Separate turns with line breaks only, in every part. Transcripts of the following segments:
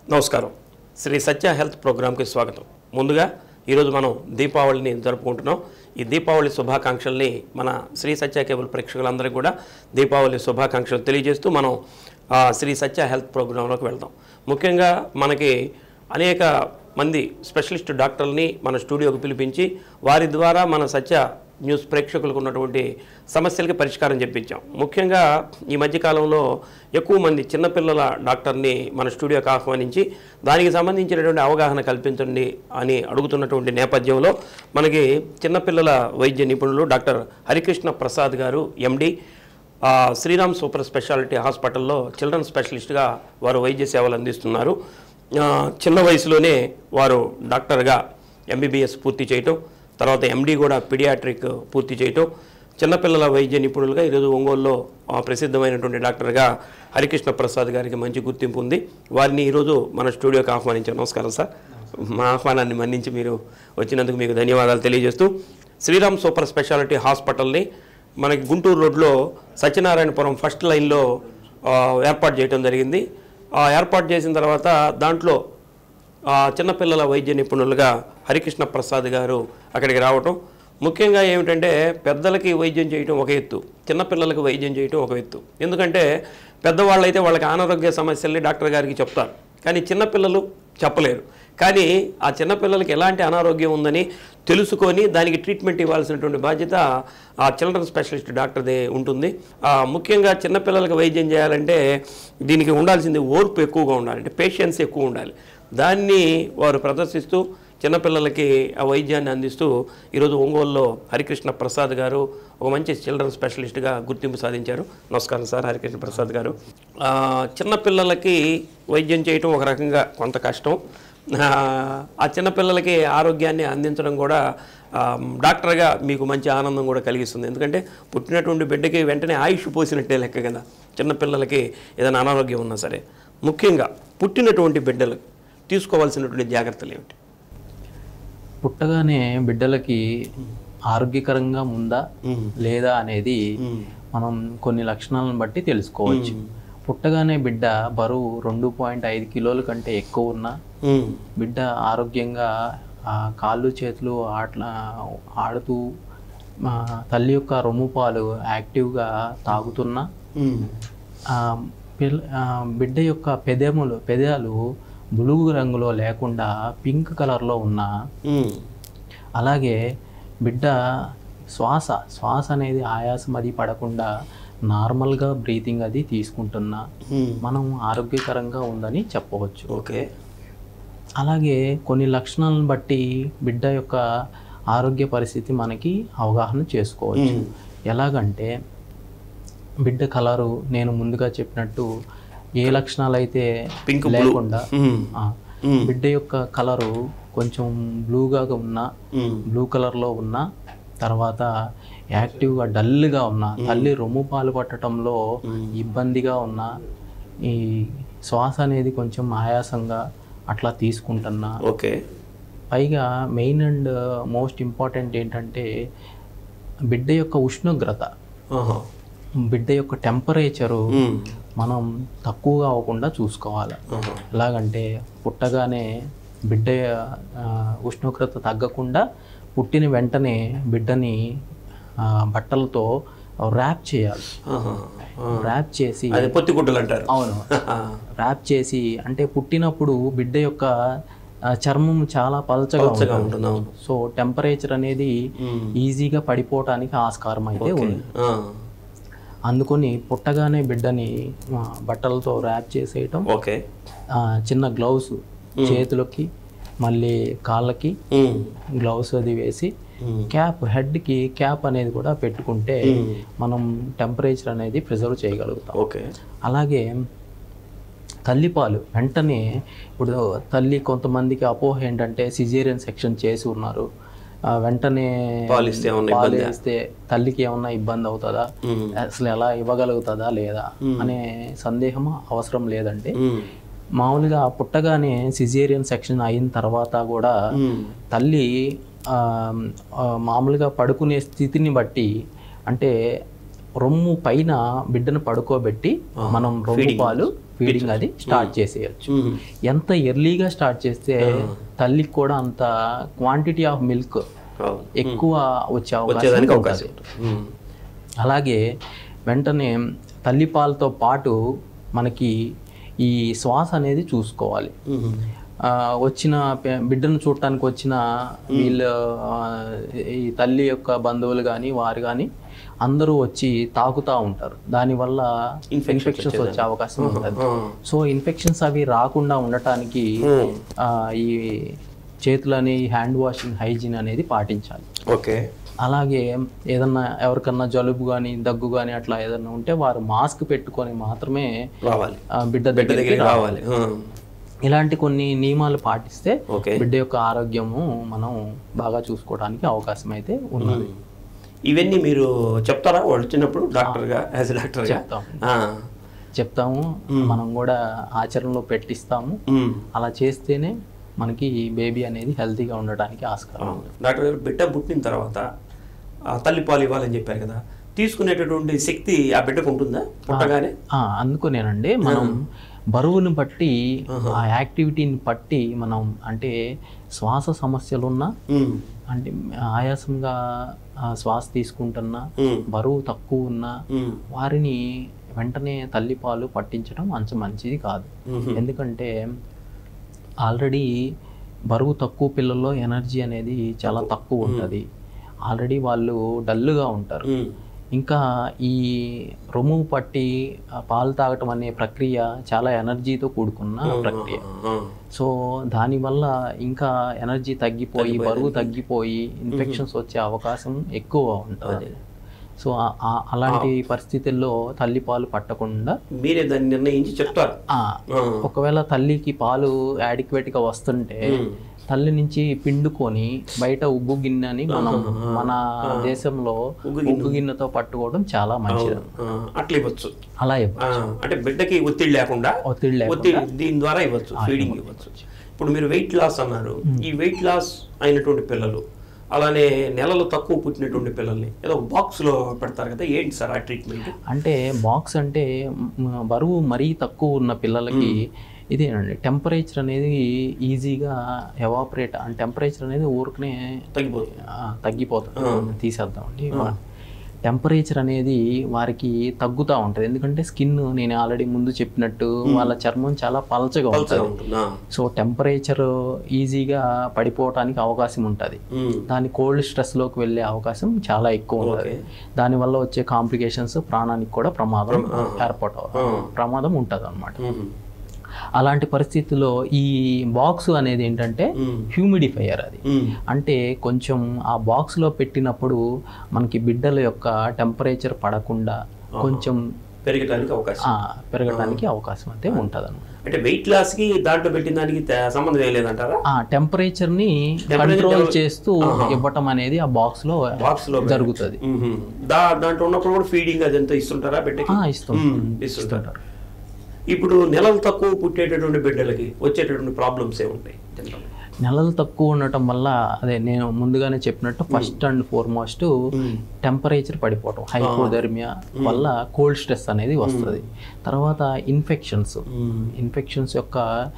నమస్కారం శ్రీ సత్య హెల్త్ ప్రోగ్రామ్కి స్వాగతం ముందుగా ఈరోజు మనం దీపావళిని జరుపుకుంటున్నాం ఈ దీపావళి శుభాకాంక్షల్ని మన శ్రీ సత్య కేబుల్ ప్రేక్షకులందరికీ కూడా దీపావళి శుభాకాంక్షలు తెలియజేస్తూ మనం ఆ, శ్రీ సత్య హెల్త్ ప్రోగ్రాంలోకి వెళ్దాం ముఖ్యంగా మనకి అనేక మంది స్పెషలిస్ట్ డాక్టర్లని మన స్టూడియోకి పిలిపించి వారి ద్వారా మన సత్య న్యూస్ ప్రేక్షకులకు ఉన్నటువంటి సమస్యలకి పరిష్కారం చెప్పించాం ముఖ్యంగా ఈ మధ్యకాలంలో ఎక్కువ మంది చిన్నపిల్లల డాక్టర్ని మన స్టూడియోకి ఆహ్వానించి దానికి సంబంధించినటువంటి అవగాహన కల్పించండి అని అడుగుతున్నటువంటి నేపథ్యంలో మనకి చిన్నపిల్లల వైద్య నిపుణులు డాక్టర్ హరికృష్ణ ప్రసాద్ గారు ఎండి ఆ, శ్రీరామ్ సూపర్ స్పెషాలిటీ హాస్పిటల్లో చిల్డ్రన్ స్పెషలిస్ట్గా వారు వైద్య సేవలు అందిస్తున్నారు ఆ, చిన్న వయసులోనే వారు డాక్టర్గా ఎంబీబీఎస్ పూర్తి చేయటం తర్వాత ఎండి కూడా పిడియాట్రిక్ పూర్తి చేయటం చిన్నపిల్లల వైద్య నిపుణులుగా ఈరోజు ఒంగోలులో ఆ, ప్రసిద్ధమైనటువంటి డాక్టర్గా హరికృష్ణ ప్రసాద్ గారికి మంచి గుర్తింపు ఉంది వారిని ఈరోజు మన స్టూడియోకి ఆహ్వానించారు నమస్కారం సార్ మా ఆహ్వానాన్ని మన్నించి మీరు వచ్చినందుకు మీకు ధన్యవాదాలు తెలియజేస్తూ శ్రీరామ్ సూపర్ స్పెషాలిటీ హాస్పిటల్ని మనకి గుంటూరు రోడ్లో సత్యనారాయణపురం ఫస్ట్ లైన్లో ఆ, ఏర్పాటు చేయడం జరిగింది ఆ ఏర్పాటు చేసిన తర్వాత దాంట్లో ఆ, చిన్నపిల్లల వైద్య నిపుణులుగా హరికృష్ణ ప్రసాద్ గారు అక్కడికి రావటం ముఖ్యంగా ఏమిటంటే పెద్దలకి వైద్యం చేయటం ఒక ఎత్తు చిన్నపిల్లలకి వైద్యం చేయటం ఒక ఎత్తు ఎందుకంటే పెద్దవాళ్ళైతే వాళ్ళకి అనారోగ్య సమస్యల్ని డాక్టర్ గారికి చెప్తారు కానీ చిన్నపిల్లలు చెప్పలేరు కానీ ఆ చిన్నపిల్లలకి ఎలాంటి అనారోగ్యం ఉందని తెలుసుకొని దానికి ట్రీట్మెంట్ ఇవ్వాల్సినటువంటి బాధ్యత ఆ చిల్డ్రన్ స్పెషలిస్ట్ డాక్టర్దే ఉంటుంది ఆ, ముఖ్యంగా చిన్నపిల్లలకి వైద్యం చేయాలంటే దీనికి ఉండాల్సింది ఓర్పు ఎక్కువగా ఉండాలి అంటే పేషెన్స్ ఎక్కువ ఉండాలి దాన్ని వారు ప్రదర్శిస్తూ చిన్నపిల్లలకి ఆ వైద్యాన్ని అందిస్తూ ఈరోజు ఒంగోలులో హరికృష్ణ ప్రసాద్ గారు ఒక మంచి చిల్డ్రన్ స్పెషలిస్ట్గా గుర్తింపు సాధించారు నమస్కారం సార్ హరికృష్ణ ప్రసాద్ గారు ఆ, చిన్నపిల్లలకి వైద్యం చేయటం ఒక రకంగా కొంత కష్టం ఆ, ఆ చిన్నపిల్లలకి ఆరోగ్యాన్ని అందించడం కూడా ఆ, డాక్టర్గా మీకు మంచి ఆనందం కూడా కలిగిస్తుంది ఎందుకంటే పుట్టినటువంటి బిడ్డకి వెంటనే ఆయుష్ పోసినట్టే లెక్క కదా చిన్నపిల్లలకి ఏదైనా అనారోగ్యం ఉన్నా సరే ముఖ్యంగా పుట్టినటువంటి బిడ్డలకు తీసుకోవాల్సినటువంటి జాగ్రత్తలు ఏమిటి
పుట్టగానే బిడ్డలకి ఆరోగ్యకరంగా ఉందా లేదా అనేది మనం కొన్ని లక్షణాలను బట్టి తెలుసుకోవచ్చు పుట్టగానే బిడ్డ బరువు రెండు పాయింట్ ఐదు కిలోల కంటే ఎక్కువ ఉన్నా బిడ్డ ఆరోగ్యంగా ఆ, కాళ్ళు చేతులు ఆట్లా ఆడుతూ ఆ, తల్లి యొక్క రొమ్ము పాలు యాక్టివ్గా తాగుతున్నా ఆ, పిల్ల ఆ, బిడ్డ యొక్క పెదములు పెదాలు బులుగు రంగులో లేకుండా పింక్ కలర్లో ఉన్న అలాగే బిడ్డ శ్వాస శ్వాస అనేది ఆయాసం అది పడకుండా నార్మల్గా బ్రీతింగ్ అది తీసుకుంటున్నా మనం ఆరోగ్యకరంగా ఉందని చెప్పవచ్చు
ఓకే
అలాగే కొన్ని లక్షణాలను బట్టి బిడ్డ యొక్క ఆరోగ్య పరిస్థితి మనకి అవగాహన చేసుకోవచ్చు ఎలాగంటే బిడ్డ కలరు నేను ముందుగా చెప్పినట్టు ఏ లక్షణాలు అయితే
Pink, blue.
లేకుండా
మ్మ్.
ఆ, బిడ్డ యొక్క కలరు కొంచెం బ్లూగా ఉన్న బ్లూ కలర్లో ఉన్న తర్వాత యాక్టివ్గా డల్గా ఉన్న తల్లి రొమ్ము పాలు పట్టడంలో ఇబ్బందిగా ఉన్న ఈ శ్వాస అనేది కొంచెం ఆయాసంగా అట్లా తీసుకుంటున్నా
ఓకే
పైగా మెయిన్ అండ్ మోస్ట్ ఇంపార్టెంట్ ఏంటంటే బిడ్డ యొక్క ఉష్ణోగ్రత
ఆహా.
బిడ్డ యొక్క టెంపరేచరు
మ్మ్.
మనం తక్కువగా అవ్వకుండా చూసుకోవాలి
ఆహా.
ఎలాగంటే పుట్టగానే బిడ్డ ఆ, ఉష్ణోగ్రత తగ్గకుండా పుట్టిన వెంటనే బిడ్డని ఆ, బట్టలతో ర్యాప్ చేయాలి
ఆహా.
ర్యాప్ చేసి
అది పొత్తిగుడ్డలు అంటారు
అవును ర్యాప్ చేసి అంటే పుట్టినప్పుడు బిడ్డ యొక్క ఆ, చర్మం చాలా పలచగా
పలచగా
ఉంటుంది
ఉంటుంది అవును
సో టెంపరేచర్ అనేది ఈజీగా పడిపోవటానికి ఆస్కారం అయితే ఉంది
ఆ.
అందుకొని పుట్టగానే బిడ్డని ఆ, బట్టలతో ర్యాప్ చేసేయటం
ఓకే
ఆ, చిన్న గ్లౌస్ చేతులకి మళ్ళీ కాళ్ళకి
మ్మ్.
గ్లౌస్ అది వేసి
మ్మ్.
క్యాప్ హెడ్కి క్యాప్ అనేది కూడా పెట్టుకుంటే మనం టెంపరేచర్ అనేది ప్రిజర్వ్ చేయగలుగుతాం
ఓకే
అలాగే తల్లిపాలు వెంటనే ఇప్పుడు తల్లి కొంతమందికి అపోహ ఏంటంటే సిజేరియన్ సెక్షన్ చేసి ఉన్నారు ఆ, వెంటనే
పాలిస్తే ఏమన్నా
పాలు వేస్తే తల్లికి ఏమన్నా ఇబ్బంది అవుతుందా
మ్మ్.
అసలు ఎలా ఇవ్వగలుగుతుందా లేదా అనే సందేహం అవసరం లేదండి
మ్మ్.
మామూలుగా పుట్టగానే సిజేరియన్ సెక్షన్ అయిన తర్వాత కూడా
మ్మ్.
తల్లి ఆ, ఆ, మామూలుగా పడుకునే స్థితిని బట్టి అంటే రొమ్ము పైన బిడ్డను పడుకోబెట్టి మనం రొమ్ము పాలు ఫీడింగ్ అది స్టార్ట్ చేసేయచ్చు
మ్మ్.
ఎంత ఎర్లీగా స్టార్ట్ చేస్తే తల్లికి కూడా అంత క్వాంటిటీ ఆఫ్ మిల్క్
అవును.
ఎక్కువ వచ్చే అవకాశం
వచ్చేదానికి
ఉంటుంది.
అవకాశం ఉంటుంది. మ్మ్.
అలాగే వెంటనే తల్లిపాలతో పాటు మనకి ఈ శ్వాస అనేది చూసుకోవాలి
మ్మ్.
ఆ, వచ్చిన పే- బిడ్డను చూడటానికి వచ్చిన వీళ్ళ ఆ, ఈ తల్లి యొక్క బంధువులు కానీ వారు కానీ అందరూ వచ్చి తాకుతూ ఉంటారు దానివల్ల ఇన్ఫెక్షన్స్ వచ్చే అవకాశం ఉంటుంది
ఆ.
సో ఇన్ఫెక్షన్స్ అవి రాకుండా ఉండటానికి
మ్మ్.
ఆ, ఈ చేతులని హ్యాండ్ వాషింగ్ హైజీన్ అనేది పాటించాలి
ఓకే
అలాగే ఏదన్నా ఎవరికన్నా జలుబు కానీ దగ్గు కానీ అట్లా ఏదన్నా ఉంటే వారు మాస్క్ పెట్టుకొని మాత్రమే
రావాలి
ఆ, బిడ్డ
బిడ్డ
దగ్గరికి
దగ్గరికి రావాలి ఆ.
ఇలాంటి కొన్ని నియమాలు పాటిస్తే
ఓకే
బిడ్డ యొక్క ఆరోగ్యము మనం బాగా చూసుకోవడానికి అవకాశం అయితే ఉన్నది
ఇవన్నీ మీరు చెప్తారా వాళ్ళు వచ్చినప్పుడు డాక్టర్గా యాజ్ డాక్టర్గా
చెప్తాం.
ఆ.
చెప్తాము మనం కూడా ఆచరణలో పెట్టిస్తాము
మ్మ్.
అలా చేస్తేనే మనకి బేబీ అనేది హెల్తీగా ఉండడానికి ఆస్కారం ఉంది.
డాక్టర్ గారు బిడ్డ పుట్టిన తర్వాత ఆ తల్లి పాలు ఇవ్వాలని చెప్పారు కదా తీసుకునేటటువంటి శక్తి ఆ బిడ్డకు ఉంటుందా పుట్టగానే
ఆ, అందుకునేనండి మనం బరువుని బట్టి ఆ యాక్టివిటీని బట్టి మనం అంటే శ్వాస సమస్యలున్నా
మ్మ్.
అంటే ఆయాసంగా ఆ, శ్వాస తీసుకుంటున్నా
మ్మ్.
బరువు తక్కువ ఉన్నా
మ్మ్.
వారిని వెంటనే తల్లిపాలు పట్టించడం అంత మంచిది కాదు
మ్మ్.
ఎందుకంటే ఆల్రెడీ బరువు తక్కువ పిల్లల్లో ఎనర్జీ అనేది చాలా తక్కువ ఉంటుంది ఆల్రెడీ వాళ్ళు డల్లుగా ఉంటారు
మ్మ్.
ఇంకా ఈ రొమ్ము పట్టి ఆ, పాలు తాగటం అనే ప్రక్రియ చాలా ఎనర్జీతో కూడుకున్న ప్రక్రియ
ఆ.
సో దానివల్ల ఇంకా ఎనర్జీ తగ్గిపోయి బరువు తగ్గిపోయి ఇన్ఫెక్షన్స్ వచ్చే అవకాశం ఎక్కువ ఉంటుంది సో ఆ- ఆ- అలాంటి పరిస్థితుల్లో తల్లిపాలు పట్టకుండా
మీరే దాన్ని నిర్ణయించి చెప్తారు
ఆ,
ఆ.
ఒకవేళ తల్లికి పాలు adequate గా వస్తుంటే తల్లి నుంచి పిండుకొని బయట ఉగ్గు గిన్నె అని మనం మన దేశంలో ఉగ్గు గిన్నెతో పట్టుకోవడం చాలా మంచిది
ఆ, అట్లా ఇవ్వచ్చు
అలా ఇవ్వ-
ఆ, అంటే బిడ్డకి ఒత్తిడి లేకుండా
ఒత్తిడి లేకుండా
ఒత్తిడి దీని ద్వారా ఇవ్వచ్చు ఫీడింగ్ ఇవ్వచ్చు ఇప్పుడు మీరు వెయిట్ లాస్ అన్నారు ఈ వెయిట్ లాస్ అయినటువంటి పిల్లలు అలానే నెలలు తక్కువ పుట్టినటువంటి పిల్లల్ని ఏదో ఒక బాక్స్ లో పెడతారు కదా ఏంటి సార్ ఆ ట్రీట్మెంట్
అంటే బాక్స్ అంటే మ్, బరువు మరీ తక్కువ ఉన్న పిల్లలకి ఇదేనండి టెంపరేచర్ అనేది ఈజీగా ఎవాపరేట్ అంటే టెంపరేచర్ అనేది ఊరికనే
తగ్గిపోతుంది
ఆ, తగ్గిపోతుంది తీసేద్దామండి టెంపరేచర్ అనేది వారికి తగ్గుతూ ఉంటుంది ఎందుకంటే స్కిన్ నేను ఆల్రెడీ ముందు చెప్పినట్టు వాళ్ళ చర్మం చాలా పలచగా
పల్చగా
ఉంటుంది
ఉంటుందా
సో టెంపరేచర్ ఈజీగా పడిపోవటానికి అవకాశం ఉంటుంది
ఉమ్,
దాని కోల్డ్ స్ట్రెస్లోకి వెళ్ళే అవకాశం చాలా ఎక్కువ ఉంటుంది దానివల్ల వచ్చే కాంప్లికేషన్స్ ప్రాణానికి కూడా ప్రమాదం ఏర్పాటు ప్రమాదం ఉంటుంది అనమాట
ఉమ్,
అలాంటి పరిస్థితుల్లో ఈ బాక్స్ అనేది ఏంటంటే
ఉమ్,
హ్యూమిడిఫైయర్ అది
ఉమ్,
అంటే కొంచెం ఆ బాక్స్లో పెట్టినప్పుడు మనకి బిడ్డల యొక్క టెంపరేచర్ పడకుండా కొంచెం
పెరగడానికి అవకాశం
ఆ, పెరగడానికి అవకాశం అయితే ఉంటుంది
అంటే వెయిట్ లాస్ కి దాంట్లో పెట్టిన దానికి తే- సంబంధం ఏం లేదంటారా
ఆ టెంపరేచర్ ని కంట్రోల్ చేస్తూ ఇవ్వటం అనేది ఆ బాక్స్ లో
బాక్స్ లో
జరుగుతుంది
ఉహుం. దా దాంట్లో ఉన్నప్పుడు కూడా ఫీడింగ్ అదంతా ఇస్తుంటారా బిడ్డకి
ఆ, ఇస్తాం
ఉమ్, ఇస్తుంటారు ఇప్పుడు నెలలు తక్కువ పుట్టేటటువంటి బిడ్డలకి వచ్చేటటువంటి ప్రాబ్లమ్స్ ఏముంటాయి జనరల్
నెలలు తక్కువ ఉండటం వల్ల అదే నేను ముందుగానే చెప్పినట్టు ఫస్ట్ అండ్ ఫార్మోస్ట్ టెంపరేచర్ పడిపోవటం హైపోథెర్మియా వల్ల కోల్డ్ స్ట్రెస్ అనేది వస్తుంది తర్వాత ఇన్ఫెక్షన్స్ ఇన్ఫెక్షన్స్ యొక్క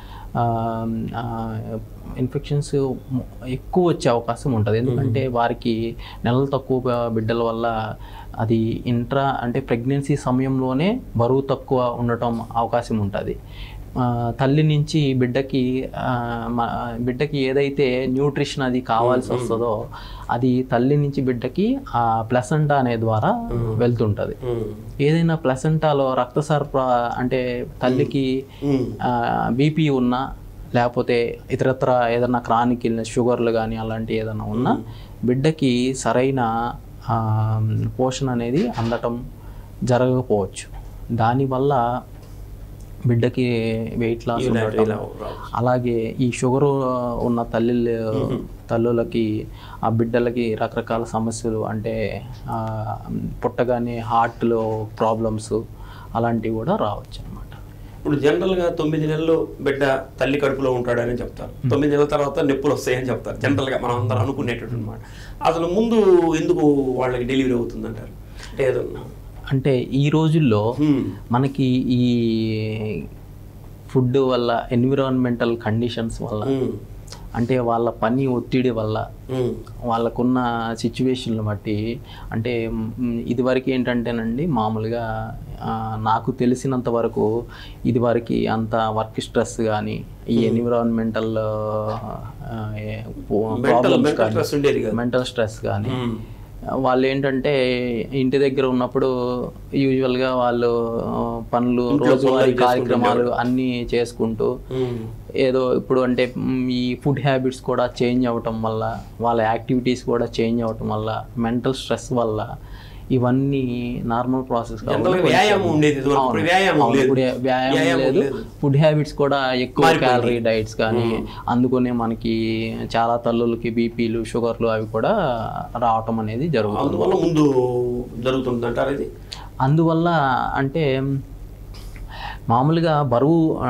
ఇన్ఫెక్షన్స్ ఎక్కువ వచ్చే అవకాశం ఉంటుంది ఎందుకంటే వారికి నెలలు తక్కువ బిడ్డల వల్ల అది ఇంట్రా అంటే ప్రెగ్నెన్సీ సమయంలోనే బరువు తక్కువ ఉండటం అవకాశం ఉంటుంది ఆ, తల్లి నుంచి బిడ్డకి ఆ, మ- బిడ్డకి ఏదైతే న్యూట్రిషన్ అది కావాల్సి వస్తుందో అది తల్లి నుంచి బిడ్డకి ఆ ప్లసంటా అనే ద్వారా వెళ్తుంటుంది ఏదైనా ప్లసెంటాలో రక్త సరఫరా అంటే తల్లికి బీపీ ఉన్నా లేకపోతే ఇతరత్ర ఏదైనా క్రానిక్ ఇల్నెస్ షుగర్లు కానీ అలాంటి ఏదైనా ఉన్నా బిడ్డకి సరైన ఆ, పోషణ అనేది అందటం జరగకపోవచ్చు దానివల్ల బిడ్డకి వెయిట్ లాస్ ఉండటం అలాగే ఈ షుగర్ ఉన్న తల్లి తల్లులకి ఆ బిడ్డలకి రకరకాల సమస్యలు అంటే ఆ, పుట్టగానే హార్ట్లో ప్రాబ్లమ్స్ అలాంటివి కూడా రావచ్చు అనమాట
ఇప్పుడు జనరల్ గా తొమ్మిది నెలలు బిడ్డ తల్లి కడుపులో ఉంటాడని చెప్తారు తొమ్మిది నెలల తర్వాత నొప్పులు వస్తాయని చెప్తారు జనరల్ గా మనం అందరం అనుకునేటట్టు అనమాట అసలు ముందు ఎందుకు వాళ్ళకి డెలివరీ అవుతుంది అంటారు అంటే ఏదో
అంటే ఈ రోజుల్లో
హ్మ్.
మనకి ఈ ఫుడ్ వల్ల ఎన్విరాన్మెంటల్ కండిషన్స్ వల్ల
ఉమ్,
అంటే వాళ్ళ పని ఒత్తిడి వల్ల
ఉమ్,
వాళ్ళకున్న సిచ్యువేషన్లు బట్టి అంటే మ్, ఇదివరకు ఏంటంటేనండి మామూలుగా ఆ, నాకు తెలిసినంత వరకు ఇదివరకు అంత వర్క్ స్ట్రెస్ కానీ ఈ ఎన్విరాన్మెంటల్ ప్రాబ్లమ్స్
mental
కానీ
stress ఉండేది కాదు.
మెంటల్ స్ట్రెస్ కానీ
ఉమ్,
వాళ్ళు ఏంటంటే ఇంటి దగ్గర ఉన్నప్పుడు యూజువల్గా వాళ్ళు ఆ, పనులు రోజువారీ కార్యక్రమాలు అన్నీ చేసుకుంటూ
ఉమ్,
ఏదో ఇప్పుడు అంటే మ్, ఈ ఫుడ్ హ్యాబిట్స్ కూడా చేంజ్ అవ్వటం వల్ల వాళ్ళ యాక్టివిటీస్ కూడా చేంజ్ అవ్వటం వల్ల మెంటల్ స్ట్రెస్ వల్ల ఇవన్నీ నార్మల్ ప్రాసెస్
General గా వ్యాయామం ఉండేది ఇదివరకు. ఇప్పుడు వ్యాయామం లేదు.
ఇప్పుడు వ్యాయామం
వ్యాయామం
లేదు
లేదు.
ఫుడ్ హ్యాబిట్స్ కూడా ఎక్కువ
మారిపోయినాయి.
క్యాలరీ డైట్స్ కానీ అందుకనే మనకి చాలా తల్లులకి బీపీలు షుగర్లు అవి కూడా రావటం అనేది జరుగుతుంది
అందువల్ల ముందు జరుగుతుంది అంటారు ఇది
అందువల్ల అంటే మామూలుగా బరువు ఆ,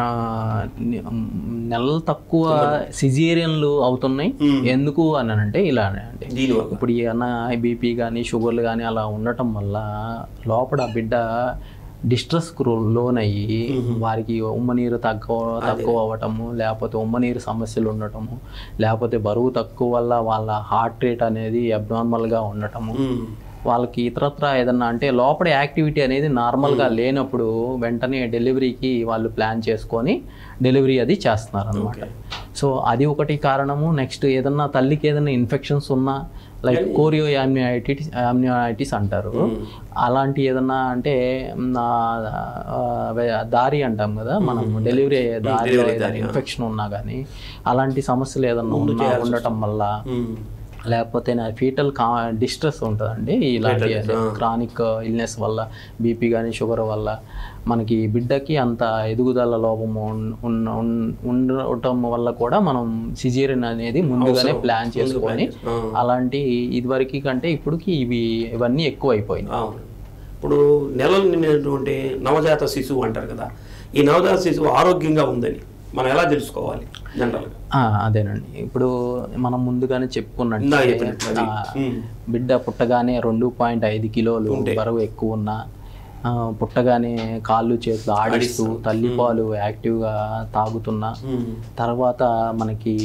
ని- నెలలు తక్కువ సిజేరియన్లు అవుతున్నాయి ఎందుకు అని అంటే ఇలా అంటే
దీనివల్ల
ఇప్పుడు ఏమన్నా బీపీ కానీ షుగర్లు కానీ అలా ఉండటం వల్ల లోపల ఆ బిడ్డ డిస్ట్రెస్కు లోన్ అయ్యి వారికి ఉమ్మనీరు తక్కువ తక్కువ అవ్వటము లేకపోతే ఉమ్మనీరు సమస్యలు ఉండటము లేకపోతే బరువు తక్కువ వల్ల వాళ్ళ హార్ట్ రేట్ అనేది అబ్నార్మల్గా ఉండటము
ఉమ్,
వాళ్ళకి ఇతరత్ర ఏదన్నా అంటే లోపల యాక్టివిటీ అనేది నార్మల్గా లేనప్పుడు వెంటనే డెలివరీకి వాళ్ళు ప్లాన్ చేసుకొని డెలివరీ అది చేస్తున్నారు అనమాట సో అది ఒకటి కారణము నెక్స్ట్ ఏదన్నా తల్లికి ఏదైనా ఇన్ఫెక్షన్స్ ఉన్నా లైక్ కోరియో యామ్నియాటిస్ యామ్నియాటిస్ అంటారు అలాంటి ఏదన్నా అంటే మ్, ఆ, ఆ, వే- దారి అంటాం కదా మనం డెలివరీ అయ్యే దారిలో ఏదైనా ఇన్ఫెక్షన్ ఉన్నా కానీ అలాంటి సమస్యలు ఏదన్నా ఉన్నా ఉండటం వల్ల
ఉమ్,
లేకపోతే నా ఫీటల్ కా డిస్ట్రెస్ ఉంటుందండి ఇలాంటి క్రానిక్ ఇల్నెస్ వల్ల బీపీ కానీ షుగర్ వల్ల మనకి బిడ్డకి అంత ఎదుగుదల లోపము ఉన్- ఉన్న- ఉన్- ఉండటం వల్ల కూడా మనం సిజేరియన్ అనేది ముందుగానే ప్లాన్ చేసుకొని
ఆ.
అలాంటి ఇదివరకు కంటే ఇప్పటికి ఇవి ఇవన్నీ ఎక్కువ అయిపోయినాయి
అవును ఇప్పుడు నెలలు నిండినటువంటి నవజాత శిశువు అంటారు కదా ఈ నవజాత శిశువు ఆరోగ్యంగా ఉందని మనం ఎలా తెలుసుకోవాలి జనరల్గా
ఆ, అదేనండి ఇప్పుడు మనం ముందుగానే చెప్పుకున్నట్టు
ఇందాక చెప్పినట్టు అది. ఉమ్,
బిడ్డ పుట్టగానే రెండు పాయింట్ ఐదు కిలోలు బరువు ఎక్కువ ఉన్నా ఆ, పుట్టగానే కాళ్ళు చేతులు ఆడిస్తూ తల్లిపాలు యాక్టివ్గా తాగుతున్నా
ఉమ్,
తర్వాత మనకి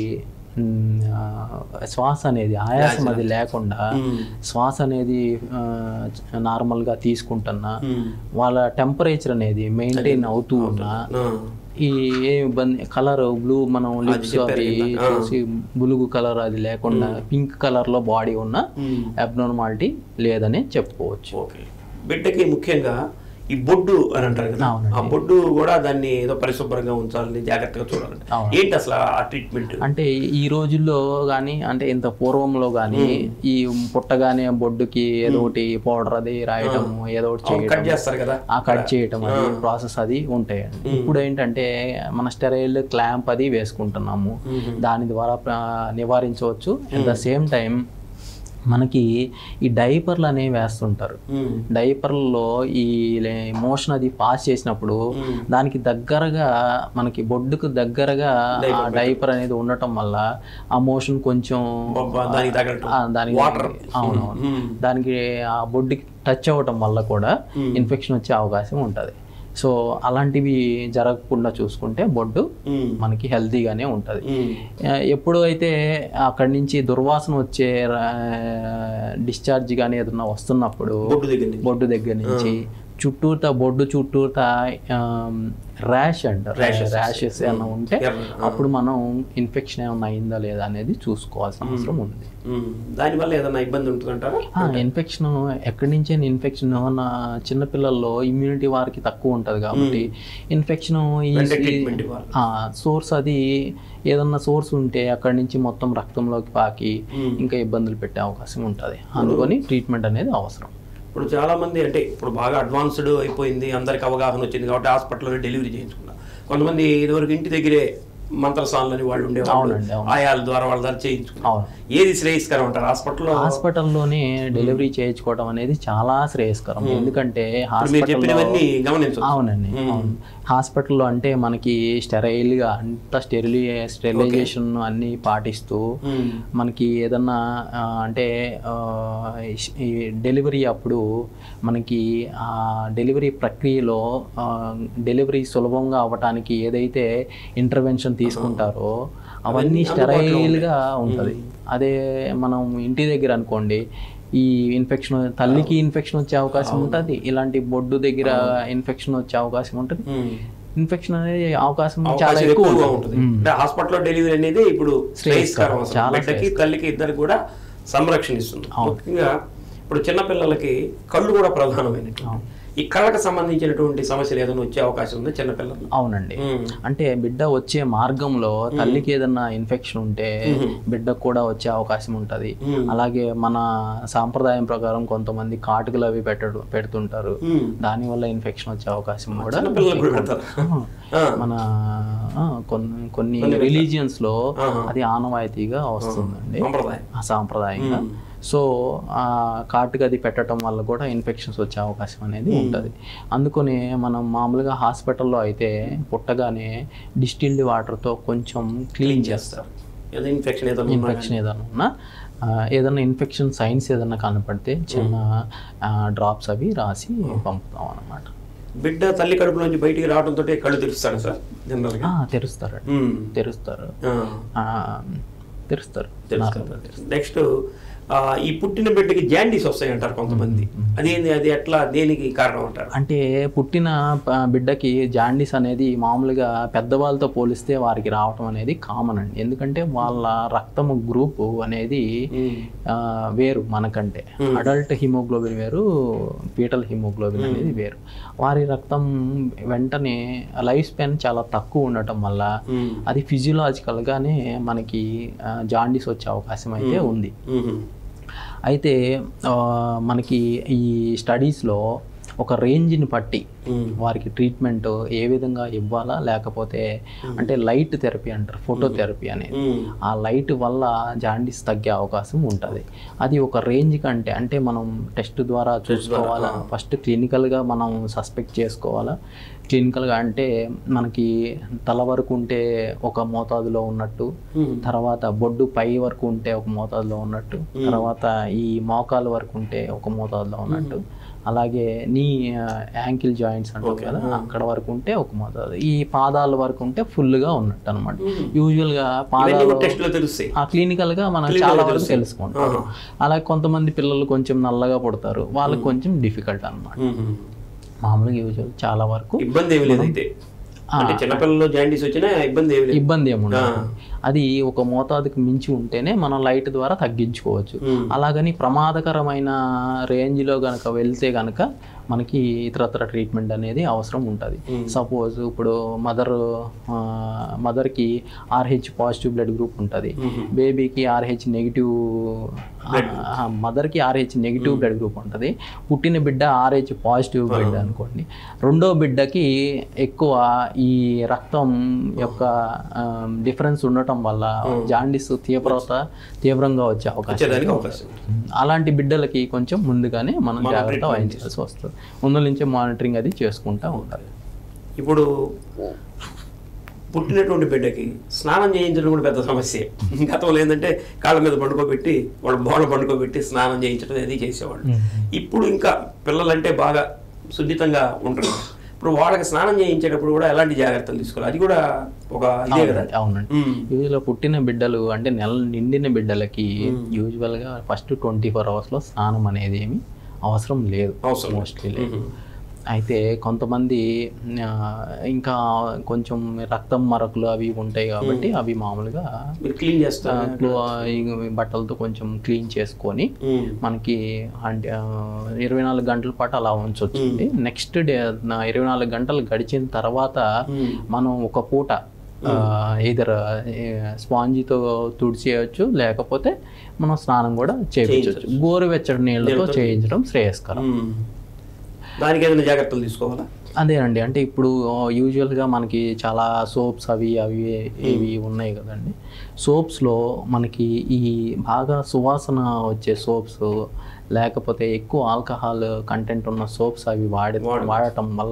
మ్, ఆ, శ్వాస అనేది ఆయాసం అది లేకుండా
ఉమ్,
శ్వాస అనేది ఆ, నార్మల్గా తీసుకుంటున్నా
ఉమ్,
వాళ్ళ టెంపరేచర్ అనేది మెయింటైన్ అవుతూ ఉన్నా
ఆ,
ఈ ఏ ఇబ్బంది కలర్ బ్లూ మనం లిప్స్ అవి చూసి బులుగు కలర్ అది లేకుండా పింక్ కలర్ లో బాడీ ఉన్న
ఉమ్,
అబ్నార్మాలిటీ లేదని చెప్పుకోవచ్చు
ఓకే బిడ్డకి ముఖ్యంగా ఈ బొడ్డు అని అంటారు కదా
అవునండి.
ఆ బొడ్డు కూడా దాన్ని ఏదో పరిశుభ్రంగా ఉంచాలని జాగ్రత్తగా చూడాలండి
అవును.
ఏంటి అసలు ఆ ట్రీట్మెంట్
అంటే ఈ రోజుల్లో కానీ అంటే ఇంత పూర్వంలో కానీ ఈ పుట్టగానే బొడ్డుకి ఏదో ఒకటి పౌడర్ అది రాయటం ఏదో ఒకటి చేయడం
కట్ చేస్తారు కదా
ఆ కట్ చేయటం అది ప్రాసెస్ అది ఉంటాయండి ఇప్పుడు ఏంటంటే మన స్టెరైల్ క్లాంప్ అది వేసుకుంటున్నాము దాని ద్వారా ప్ర- నివారించవచ్చు అట్ ద సేమ్ టైం మనకి ఈ డైపర్లు అనేవి వేస్తుంటారు
ఉమ్,
డైపర్లలో ఈ మోషన్ అది పాస్ చేసినప్పుడు దానికి దగ్గరగా మనకి బొడ్డుకు దగ్గరగా ఆ డైపర్ అనేది ఉండటం వల్ల ఆ మోషన్ కొంచెం
బొబ్బ దానికి తగ్గట్టు
ఆ, దానికి
వాటర్
అవునవును
ఉమ్,
దానికి ఆ బొడ్డుకి టచ్ అవ్వటం వల్ల కూడా ఇన్ఫెక్షన్ వచ్చే అవకాశం ఉంటుంది సో అలాంటివి జరగకుండా చూసుకుంటే బొడ్డు
ఉమ్,
మనకి హెల్తీగానే ఉంటుంది
ఉమ్,
ఎప్పుడు అయితే అక్కడి నుంచి దుర్వాసన వచ్చే డిశ్చార్జ్ కానీ ఏదన్నా వస్తున్నప్పుడు
బొడ్డు దగ్గర నుంచి
బొడ్డు దగ్గర నుంచి చుట్టూత బొడ్డు చుట్టూత ర్యాష్ అంటారు ర్యాషెస్ ఏమైనా ఉంటే
ఎర్ర,
అప్పుడు మనం ఇన్ఫెక్షన్ ఏమైనా అయిందా లేదా అనేది చూసుకోవాల్సిన అవసరం ఉంది
ఉమ్, దానివల్ల ఏదైనా ఇబ్బంది ఉంటుందంటారా
ఇన్ఫెక్షన్ ఎక్కడి నుంచి అయినా ఏమన్నా చిన్నపిల్లల్లో ఇమ్యూనిటీ వారికి తక్కువ ఉంటుంది కాబట్టి ఇన్ఫెక్షన్
వెంటనే ట్రీట్మెంట్ ఇవ్వాలి
సోర్స్ అది ఏదన్నా సోర్స్ ఉంటే అక్కడి నుంచి మొత్తం రక్తంలోకి పాకి
ఉమ్.
ఇంకా ఇబ్బందులు పెట్టే అవకాశం ఉంటుంది అందుకని ట్రీట్మెంట్ అనేది అవసరం
ఇప్పుడు చాలా మంది అంటే ఇప్పుడు బాగా అడ్వాన్స్డ్ అయిపోయింది అందరికి అవగాహన వచ్చింది కాబట్టి హాస్పిటల్లో డెలివరీ చేయించుకున్నారు కొంతమంది ఇదివరకు ఇంటి దగ్గరే మంత్రస్వాములని వాళ్ళు ఉండేవాళ్ళు
అవునండి, అవును.
ఆయాల ద్వారా వాళ్ళ ద్వారా చేయించుకున్నారు
అవును
ఏది శ్రేయస్కరం అంటారు హాస్పిటల్లో
హాస్పిటల్లోనే డెలివరీ చేయించుకోవడం అనేది చాలా శ్రేయస్కరం ఎందుకంటే
మీరు
హాస్పిటల్లో
చెప్పినవన్నీ గమనించవచ్చు
అవునండి అవును హాస్పిటల్లో అంటే మనకి స్టెరైల్గా అంత స్టెరిలి స్టెరిలైజేషన్ అన్ని పాటిస్తూ
మ్మ్.
మనకి ఏదన్నా ఆ, అంటే ఆ, ఈ- ఈ డెలివరీ అప్పుడు మనకి ఆ డెలివరీ ప్రక్రియలో ఆ, డెలివరీ సులభంగా అవ్వటానికి ఏదైతే ఇంటర్వెన్షన్ తీసుకుంటారో అవన్నీ స్టెరైల్గా ఉంటుంది అదే మనం ఇంటి దగ్గర అనుకోండి ఈ ఇన్ఫెక్షన్ తల్లికి ఇన్ఫెక్షన్ వచ్చే అవకాశం ఉంటుంది ఇలాంటి బొడ్డు దగ్గర ఇన్ఫెక్షన్ వచ్చే అవకాశం ఉంటుంది
మ్మ్.
ఇన్ఫెక్షన్ అనేది అవకాశం చాలా
అవకాశం
ఎక్కువ
ఎక్కువగా
ఉంటుంది
ఉంటుంది అంటే హాస్పిటల్లో డెలివరీ అనేది ఇప్పుడు శ్రేయస్కరం అసలు.
చాలా
బిడ్డకి తల్లికి ఇద్దరికి కూడా సంరక్షణ ఇస్తుంది ముఖ్యంగా ఇప్పుడు చిన్న పిల్లలకి కళ్ళు కూడా ప్రధానమైనటువంటి ఈ కళ్ళకు సంబంధించినటువంటి సమస్యలు ఏదైనా వచ్చే అవకాశం ఉంది చిన్న పిల్లలు
అవునండి అంటే బిడ్డ వచ్చే మార్గంలో తల్లికి ఏదన్నా ఇన్ఫెక్షన్ ఉంటే బిడ్డకు కూడా వచ్చే అవకాశం ఉంటుంది అలాగే మన సాంప్రదాయం ప్రకారం కొంతమంది కాటుకలు అవి పెట్టడు పెడుతుంటారు దానివల్ల ఇన్ఫెక్షన్ వచ్చే అవకాశం కూడా
చిన్న పిల్లలకు కూడా పెడతారు ఆ.
మన ఆ, కొన్ని కొన్ని రిలీజియన్స్ లో అది ఆనవాయితీగా వస్తుందండి
సంప్రదాయం
ఆ సాంప్రదాయంగా సో ఆ కాటుకు అది పెట్టడం వల్ల కూడా ఇన్ఫెక్షన్స్ వచ్చే అవకాశం అనేది ఉంటుంది అందుకని మనం మామూలుగా హాస్పిటల్లో అయితే పుట్టగానే డిస్టిల్డ్ వాటర్తో కొంచెం క్లీన్ చేస్తారు
ఏదో ఇన్ఫెక్షన్ ఏదో ఉన్నా
ఇన్ఫెక్షన్ ఏదైనా ఉన్నా ఆ, ఏదైనా ఇన్ఫెక్షన్ సైన్స్ ఏదైనా కనపడితే చిన్న డ్రాప్స్ అవి రాసి పంపుతాం అన్నమాట
బిడ్డ తల్లి కడుపు నుంచి బయటికి రావడంతో కళ్ళు తెరుస్తాడు సార్ జనరల్ గా
ఆ, తెరుస్తారండి
మ్మ్.
తెరుస్తారు
ఆ,
ఆ, తెరుస్తారు
తెలుస్తుంది నెక్స్ట్ ఈ పుట్టిన బిడ్డకి జాండీస్ వస్తాయి అంటారు కొంతమంది అదేంది అది ఎట్లా దేనికి కారణం అంటారు
అంటే పుట్టిన ప- బిడ్డకి జాండీస్ అనేది మామూలుగా పెద్దవాళ్ళతో పోలిస్తే వారికి రావటం అనేది కామన్ అండి ఎందుకంటే వాళ్ళ రక్తము గ్రూప్ అనేది ఆ, వేరు మనకంటే అడల్ట్ హిమోగ్లోబిన్ వేరు పీటల్ హిమోగ్లోబిన్ అనేది వేరు వారి రక్తం వెంటనే లైఫ్ స్పాన్ చాలా తక్కువ ఉండటం వల్ల
మ్మ్.
అది ఫిజియలాజికల్గానే మనకి ఆ, జాండీస్ వచ్చే అవకాశం అయితే ఉంది
మ్మ్.
అయితే ఆ, మనకి ఈ స్టడీస్లో ఒక రేంజ్ని బట్టి
మ్మ్.
వారికి ట్రీట్మెంట్ ఏ విధంగా ఇవ్వాలా లేకపోతే అంటే లైట్ థెరపీ అంటారు ఫోటోథెరపీ అనేది
మ్మ్.
ఆ లైట్ వల్ల జాండీస్ తగ్గే అవకాశం ఉంటుంది అది ఒక రేంజ్ కంటే అంటే మనం టెస్ట్ ద్వారా చూసుకోవాలా ఫస్ట్ క్లినికల్గా మనం సస్పెక్ట్ చేసుకోవాలా క్లినికల్గా అంటే మనకి తల వరకు ఉంటే ఒక మోతాదులో ఉన్నట్టు
మ్మ్.
తర్వాత బొడ్డు పై వరకు ఉంటే ఒక మోతాదులో ఉన్నట్టు తర్వాత ఈ మోకాల వరకు ఉంటే ఒక మోతాదులో ఉన్నట్టు అలాగే నీ యాంకిల్ జాయింట్స్ అంటాం కదా అక్కడ వరకు ఉంటే ఒక మోతాదు ఈ పాదాల వరకు ఉంటే ఫుల్గా ఉన్నట్టు అనమాట యూజువల్గా
ఇవన్నీ
పాదాలు
కూడా టెస్ట్లో తెలుస్తాయి
ఆ క్లినికల్ గా మనం చాలా వరకు తెలుసుకుంటాం అలాగే కొంతమంది పిల్లలు కొంచెం నల్లగా పుడతారు వాళ్ళకి కొంచెం డిఫికల్ట్ అన్నమాట
మ్మ్.
మామూలుగా యూజువల్ చాలా వరకు
ఇబ్బంది ఏమి లేదు అయితే అంటే చిన్నపిల్లల్లో జాండీస్ వచ్చినా ఇబ్బంది ఏమి లేదు
ఇబ్బంది ఏముండదు అది ఒక మోతాదుకి మించి ఉంటేనే మనం లైట్ ద్వారా తగ్గించుకోవచ్చు అలాగని ప్రమాదకరమైన రేంజ్లో గనక వెళ్తే గనక మనకి ఇతరత్ర ట్రీట్మెంట్ అనేది అవసరం ఉంటుంది సపోజ్ ఇప్పుడు మదర్ మదర్కి ఆర్హెచ్ పాజిటివ్ బ్లడ్ గ్రూప్ ఉంటుంది బేబీకి ఆర్హెచ్ నెగిటివ్ మదర్కి ఆర్హెచ్ నెగిటివ్ బ్లడ్ గ్రూప్ ఉంటుంది పుట్టిన బిడ్డ ఆర్హెచ్ పాజిటివ్ బిడ్డ అనుకోండి రెండో బిడ్డకి ఎక్కువ ఈ రక్తం యొక్క డిఫరెన్స్ ఉండటం వల్ల జాండీస్ తీవ్రత తీవ్రంగా వచ్చే అవకాశం
వచ్చేదానికి అవకాశం ఉంది.
అలాంటి బిడ్డలకి కొంచెం ముందుగానే మనం జాగ్రత్త వహించాల్సి వస్తుంది ముందు నుంచే మానిటరింగ్ అది చేసుకుంటూ ఉండాలి
ఇప్పుడు పుట్టినటువంటి బిడ్డకి స్నానం చేయించడం కూడా పెద్ద సమస్య గతంలో ఏంటంటే కాళ్ళ మీద పండుకోబెట్టి వాళ్ళు బోళ్ళ పండుకోబెట్టి స్నానం చేయించడం అది చేసేవాళ్ళు ఇప్పుడు ఇంకా పిల్లలంటే బాగా సున్నితంగా ఉంటారు ఇప్పుడు వాళ్ళకి స్నానం చేయించేటప్పుడు కూడా ఎలాంటి జాగ్రత్తలు తీసుకోవాలి అది కూడా ఒక ఇదే కదా
అవునండి, అవునండి
ఉమ్.
యూజువల్గా పుట్టిన బిడ్డలు అంటే నెల నిండిన బిడ్డలకి యూజువల్గా ఫస్ట్ ట్వంటీ ఫోర్ అవర్స్లో స్నానం అనేది ఏమి అవసరం లేదు
అవసరం లేదు.
మోస్ట్లీ లేదు అయితే కొంతమంది ఆ, ఇంకా కొంచెం రక్తం మరకలు అవి ఉంటాయి కాబట్టి అవి మామూలుగా
మీరు క్లీన్ చేస్తారు
క్లో- ఈ బట్టలతో కొంచెం క్లీన్ చేసుకొని
ఉమ్.
మనకి అంటే ఆ, ఇరవై నాలుగు గంటల పాటు అలా ఉంచవచ్చు నెక్స్ట్ డే నా ఇరవై నాలుగు గంటలు గడిచిన తర్వాత మనం ఒక పూట ఇదర్ స్పాంజితో తుడిచేయచ్చు లేకపోతే మనం స్నానం కూడా చేయించవచ్చు గోరువెచ్చడి నీళ్ళతో చేయించడం శ్రేయస్కరం
ఉమ్. దానికి ఏదైనా జాగ్రత్తలు తీసుకోవాలా
అదేనండి అంటే ఇప్పుడు యూజువల్గా మనకి చాలా సోప్స్ అవి అవి ఇవి ఉన్నాయి కదండి సోప్స్లో మనకి ఈ బాగా సువాసన వచ్చే సోప్స్ లేకపోతే ఎక్కువ ఆల్కహాల్ కంటెంట్ ఉన్న సోప్స్ అవి వాడి వాడటం వల్ల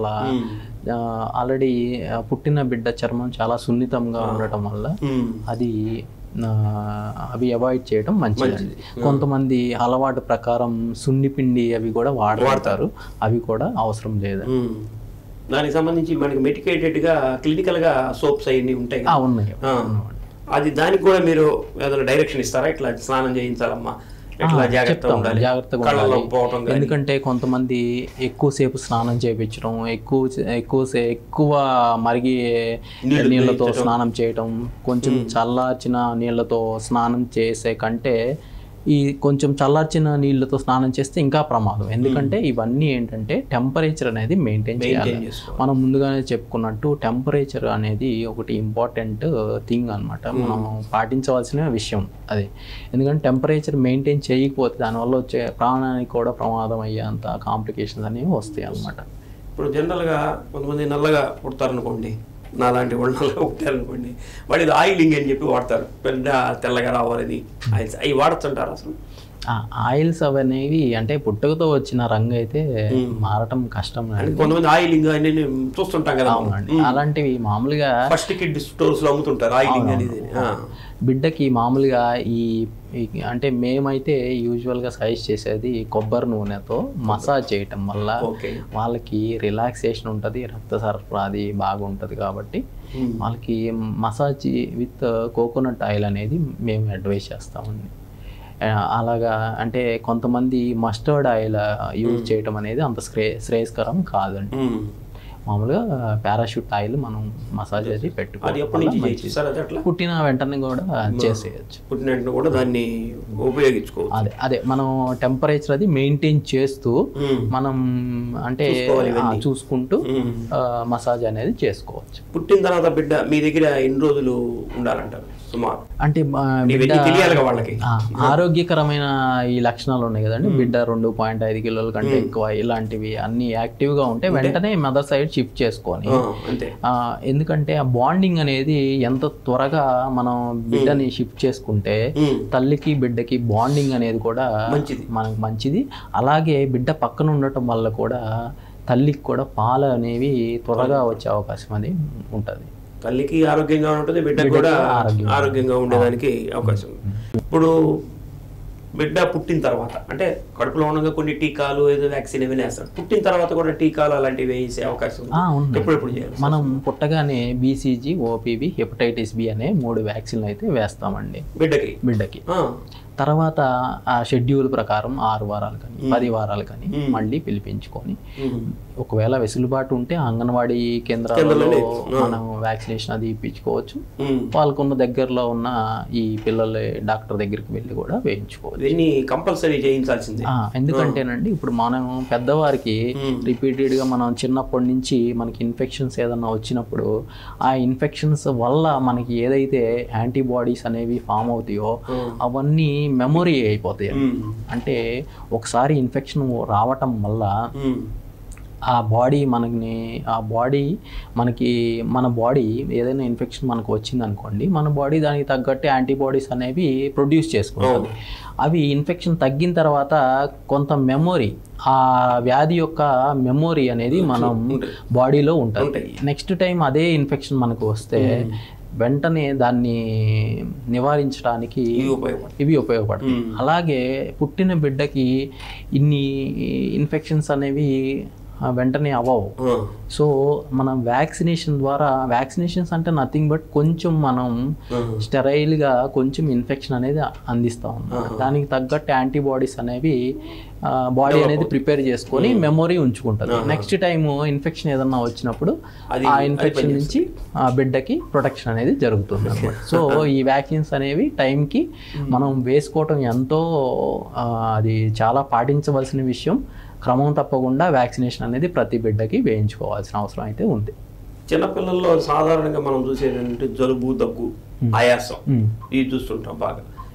ఆల్రెడీ పుట్టిన బిడ్డ చర్మం చాలా సున్నితంగా ఉండటం వల్ల అది ఆ, అవి అవాయిడ్ చేయడం మంచిది కొంతమంది అలవాటు ప్రకారం సున్నిపిండి అవి కూడా వాడతారు అవి కూడా అవసరం లేదు
ఉమ్. దానికి సంబంధించి మనకి మెడికేటెడ్ గా క్లినికల్ గా సోప్స్ అవన్నీ ఉంటాయి
ఆ,
కదా
ఉన్నాయి
ఆ. అది దానికి కూడా మీరు ఏదైనా డైరెక్షన్ ఇస్తారా ఇట్లా స్నానం చేయించాలమ్మా ఇట్లా
ఆ,
జాగ్రత్తగా
చెప్తాం,
ఉండాలి
జాగ్రత్తగా
కళ్ళలో
ఉండాలి.
పోవటం కానీ
ఎందుకంటే కొంతమంది ఎక్కువసేపు స్నానం చేయించడం ఎక్కువ ఎక్కువ ఎక్కువ మరిగి
నీళ్లు
నీళ్ళతో
వేయించడం.
స్నానం చేయటం కొంచెం చల్లార్చిన నీళ్ళతో స్నానం చేసే కంటే ఈ కొంచెం చల్లార్చిన నీళ్ళతో స్నానం చేస్తే ఇంకా ప్రమాదం ఎందుకంటే ఇవన్నీ ఏంటంటే టెంపరేచర్ అనేది మెయింటైన్ చేయాలి
మెయింటైన్ చేసుకోవాలి
మనం ముందుగానే చెప్పుకున్నట్టు టెంపరేచర్ అనేది ఒకటి ఇంపార్టెంట్ థింగ్ అన్నమాట మనం పాటించవలసిన విషయం అది ఎందుకంటే టెంపరేచర్ మెయింటైన్ చేయకపోతే దానివల్ల వచ్చే ప్రాణానికి కూడా ప్రమాదం అయ్యేంత కాంప్లికేషన్స్ అనేవి వస్తాయి అన్నమాట
ఇప్పుడు జనరల్గా కొంతమంది నల్లగా పుడతారనుకోండి నా లాంటి వాళ్ళు నల్లగా పుట్టారనుకోండి వాడు ఇది ఆయిలింగ్ అని చెప్పి వాడతారు పెద్ద తెల్లగా రావాలని ఆయిల్స్ అవి వాడచ్చంటారు అసలు
ఆయిల్స్ అవనేవి అంటే పుట్టుకతో వచ్చిన రంగు అయితే మారటం కష్టం
అంటే కొంతమంది ఆయిలింగ్ అని చూస్తుంటాం కదా
అవునండి అలాంటివి మామూలుగా
ఫస్ట్ కిడ్ స్టోర్స్ లో అమ్ముతుంటారు ఆయిలింగ్ అనేది ఆ.
బిడ్డకి మామూలుగా ఈ ఈ- అంటే మేమైతే యూజువల్గా సజెస్ట్ చేసేది కొబ్బరి నూనెతో మసాజ్ చేయటం వల్ల
ఓకే
వాళ్ళకి రిలాక్సేషన్ ఉంటుంది రక్త సరఫరా అది బాగుంటుంది కాబట్టి వాళ్ళకి మసాజ్ విత్ కోకోనట్ ఆయిల్ అనేది మేము అడ్వైస్ చేస్తామండి ఆ, అలాగా అంటే కొంతమంది మస్టర్డ్ ఆయిల్ యూజ్ చేయటం అనేది అంత శ్రే శ్రేయస్కరం కాదండి
ఉమ్.
మామూలుగా పారాషూట్ ఆయిల్ మనం మసాజ్ అది
అది
పెట్టుకోవాలి
ఎప్పటి నుంచి చేయొచ్చు సార్ అది అట్లా
పుట్టిన వెంటనే కూడా చేసేయచ్చు
పుట్టిన వెంటనే కూడా దాన్ని ఉపయోగించుకోవచ్చు
అదే అదే మనం టెంపరేచర్ అది మెయింటైన్ చేస్తూ
ఉమ్.
మనం అంటే
చూసుకోవాలి
ఆ,
ఇవన్నీ.
చూసుకుంటూ
ఉమ్.
మసాజ్ అనేది చేసుకోవచ్చు
పుట్టిన తర్వాత బిడ్డ మీ దగ్గర ఎన్ని రోజులు ఉండాలంటారు సుమారు
అంటే ఆ, బిడ్డ
ఇవన్నీ తెలియాలిగా వాళ్ళకి
ఆ, ఆరోగ్యకరమైన ఈ లక్షణాలు ఉన్నాయి కదండి బిడ్డ రెండు పాయింట్ ఐదు కిలోల కంటే ఎక్కువ ఇలాంటివి అన్ని యాక్టివ్ గా ఉంటే వెంటనే మదర్ సైడ్ షిఫ్ట్ చేసుకొని
ఆ, అంతే
ఆ, ఎందుకంటే ఆ బాండింగ్ అనేది ఎంత త్వరగా మనం బిడ్డని షిఫ్ట్ చేసుకుంటే
ఉమ్.
తల్లికి బిడ్డకి బాండింగ్ అనేది కూడా
మంచిది.
మనకు మంచిది అలాగే బిడ్డ పక్కన ఉండటం వల్ల కూడా తల్లికి కూడా పాలు అనేవి త్వరగా వచ్చే అవకాశం అది ఉంటుంది
తల్లికి ఆరోగ్యంగా ఉంటుంది బిడ్డకు కూడా
ఆరోగ్యంగా
ఆరోగ్యంగా ఉండేదానికి అవకాశం ఉంది ఇప్పుడు బిడ్డ పుట్టిన తర్వాత అంటే కడుపులో ఉండగా కొన్ని టీకాలు ఏదో వ్యాక్సిన్ ఏమైనా వేస్తారు పుట్టిన తర్వాత కూడా టీకాలు అలాంటివి వేసే అవకాశం ఉంది
ఆ, ఉంది.
ఎప్పుడెప్పుడు చేయాలి
మనం పుట్టగానే బీసీజీ ఓపీబీ హెపటైటిస్ బి అనే మూడు వ్యాక్సిన్లు అయితే వేస్తామండి
బిడ్డకి
బిడ్డకి
ఆ,
తర్వాత ఆ షెడ్యూల్ ప్రకారం ఆరు వారాలు కానీ పది వారాలు కానీ మళ్ళీ పిలిపించుకొని
ఉమ్.
ఒకవేళ వెసులుబాటు ఉంటే అంగన్వాడీ కేంద్రాలలో మనం వ్యాక్సినేషన్ అది ఇప్పించుకోవచ్చు
ఉమ్.
వాళ్ళకున్న దగ్గరలో ఉన్న ఈ పిల్లల డాక్టర్ దగ్గరికి వెళ్ళి కూడా వేయించుకోవచ్చు
ఇవన్నీ కంపల్సరీ చేయించాల్సిందే
ఆ, ఎందుకంటేనండి ఇప్పుడు మనం పెద్దవారికి రిపీటెడ్గా మనం చిన్నప్పటి నుంచి మనకి ఇన్ఫెక్షన్స్ ఏదన్నా వచ్చినప్పుడు ఆ ఇన్ఫెక్షన్స్ వల్ల మనకి ఏదైతే యాంటీబాడీస్ అనేవి ఫామ్ అవుతాయో అవన్నీ మెమొరీ అయిపోతాయి
ఉమ్.
అంటే ఒకసారి ఇన్ఫెక్షన్ రావటం వల్ల
ఉమ్.
ఆ బాడీ మనకి ఆ బాడీ మనకి మన బాడీ ఏదైనా ఇన్ఫెక్షన్ మనకు వచ్చింది అనుకోండి మన బాడీ దానికి తగ్గట్టు యాంటీబాడీస్ అనేవి ప్రొడ్యూస్ చేసుకుంటుంది అవి ఇన్ఫెక్షన్ తగ్గిన తర్వాత కొంత మెమొరీ ఆ వ్యాధి యొక్క మెమొరీ అనేది మనం బాడీలో ఉంటుంది నెక్స్ట్ టైం అదే ఇన్ఫెక్షన్ మనకు వస్తే వెంటనే దాన్ని నివారించడానికి
ఇవి ఉపయోగపడతాయి
ఇవి ఉపయోగపడతాయి అలాగే పుట్టిన బిడ్డకి ఇన్ని ఇన్ఫెక్షన్స్ అనేవి ఆ, వెంటనే అవ్వవు
ఆ.
సో మనం వ్యాక్సినేషన్ ద్వారా వ్యాక్సినేషన్స్ అంటే నథింగ్ బట్ కొంచెం మనం స్టెరైల్గా కొంచెం ఇన్ఫెక్షన్ అనేది అందిస్తాం అన్నమాట దానికి తగ్గట్టు యాంటీబాడీస్ అనేవి బాడీ అనేది ప్రిపేర్ చేసుకొని మెమొరీ ఉంచుకుంటుంది నెక్స్ట్ టైం ఇన్ఫెక్షన్ ఏదన్నా వచ్చినప్పుడు
అది-
ఆ ఇన్ఫెక్షన్ నుంచి ఆ బిడ్డకి ప్రొటెక్షన్ అనేది జరుగుతుంది అనమాట సో ఈ వ్యాక్సిన్స్ అనేవి టైంకి మనం వేసుకోవటం ఎంతో ఆ, అది చాలా పాటించవలసిన విషయం క్రమం తప్పకుండా వ్యాక్సినేషన్ అనేది ప్రతి బిడ్డకి వేయించుకోవాల్సిన అవసరం అయితే ఉంది
చిన్నపిల్లల్లో సాధారణంగా మనం చూసేది ఏంటంటే జలుబు దగ్గు ఆయాసం
మ్మ్.
ఇవి చూస్తుంటాం బాగా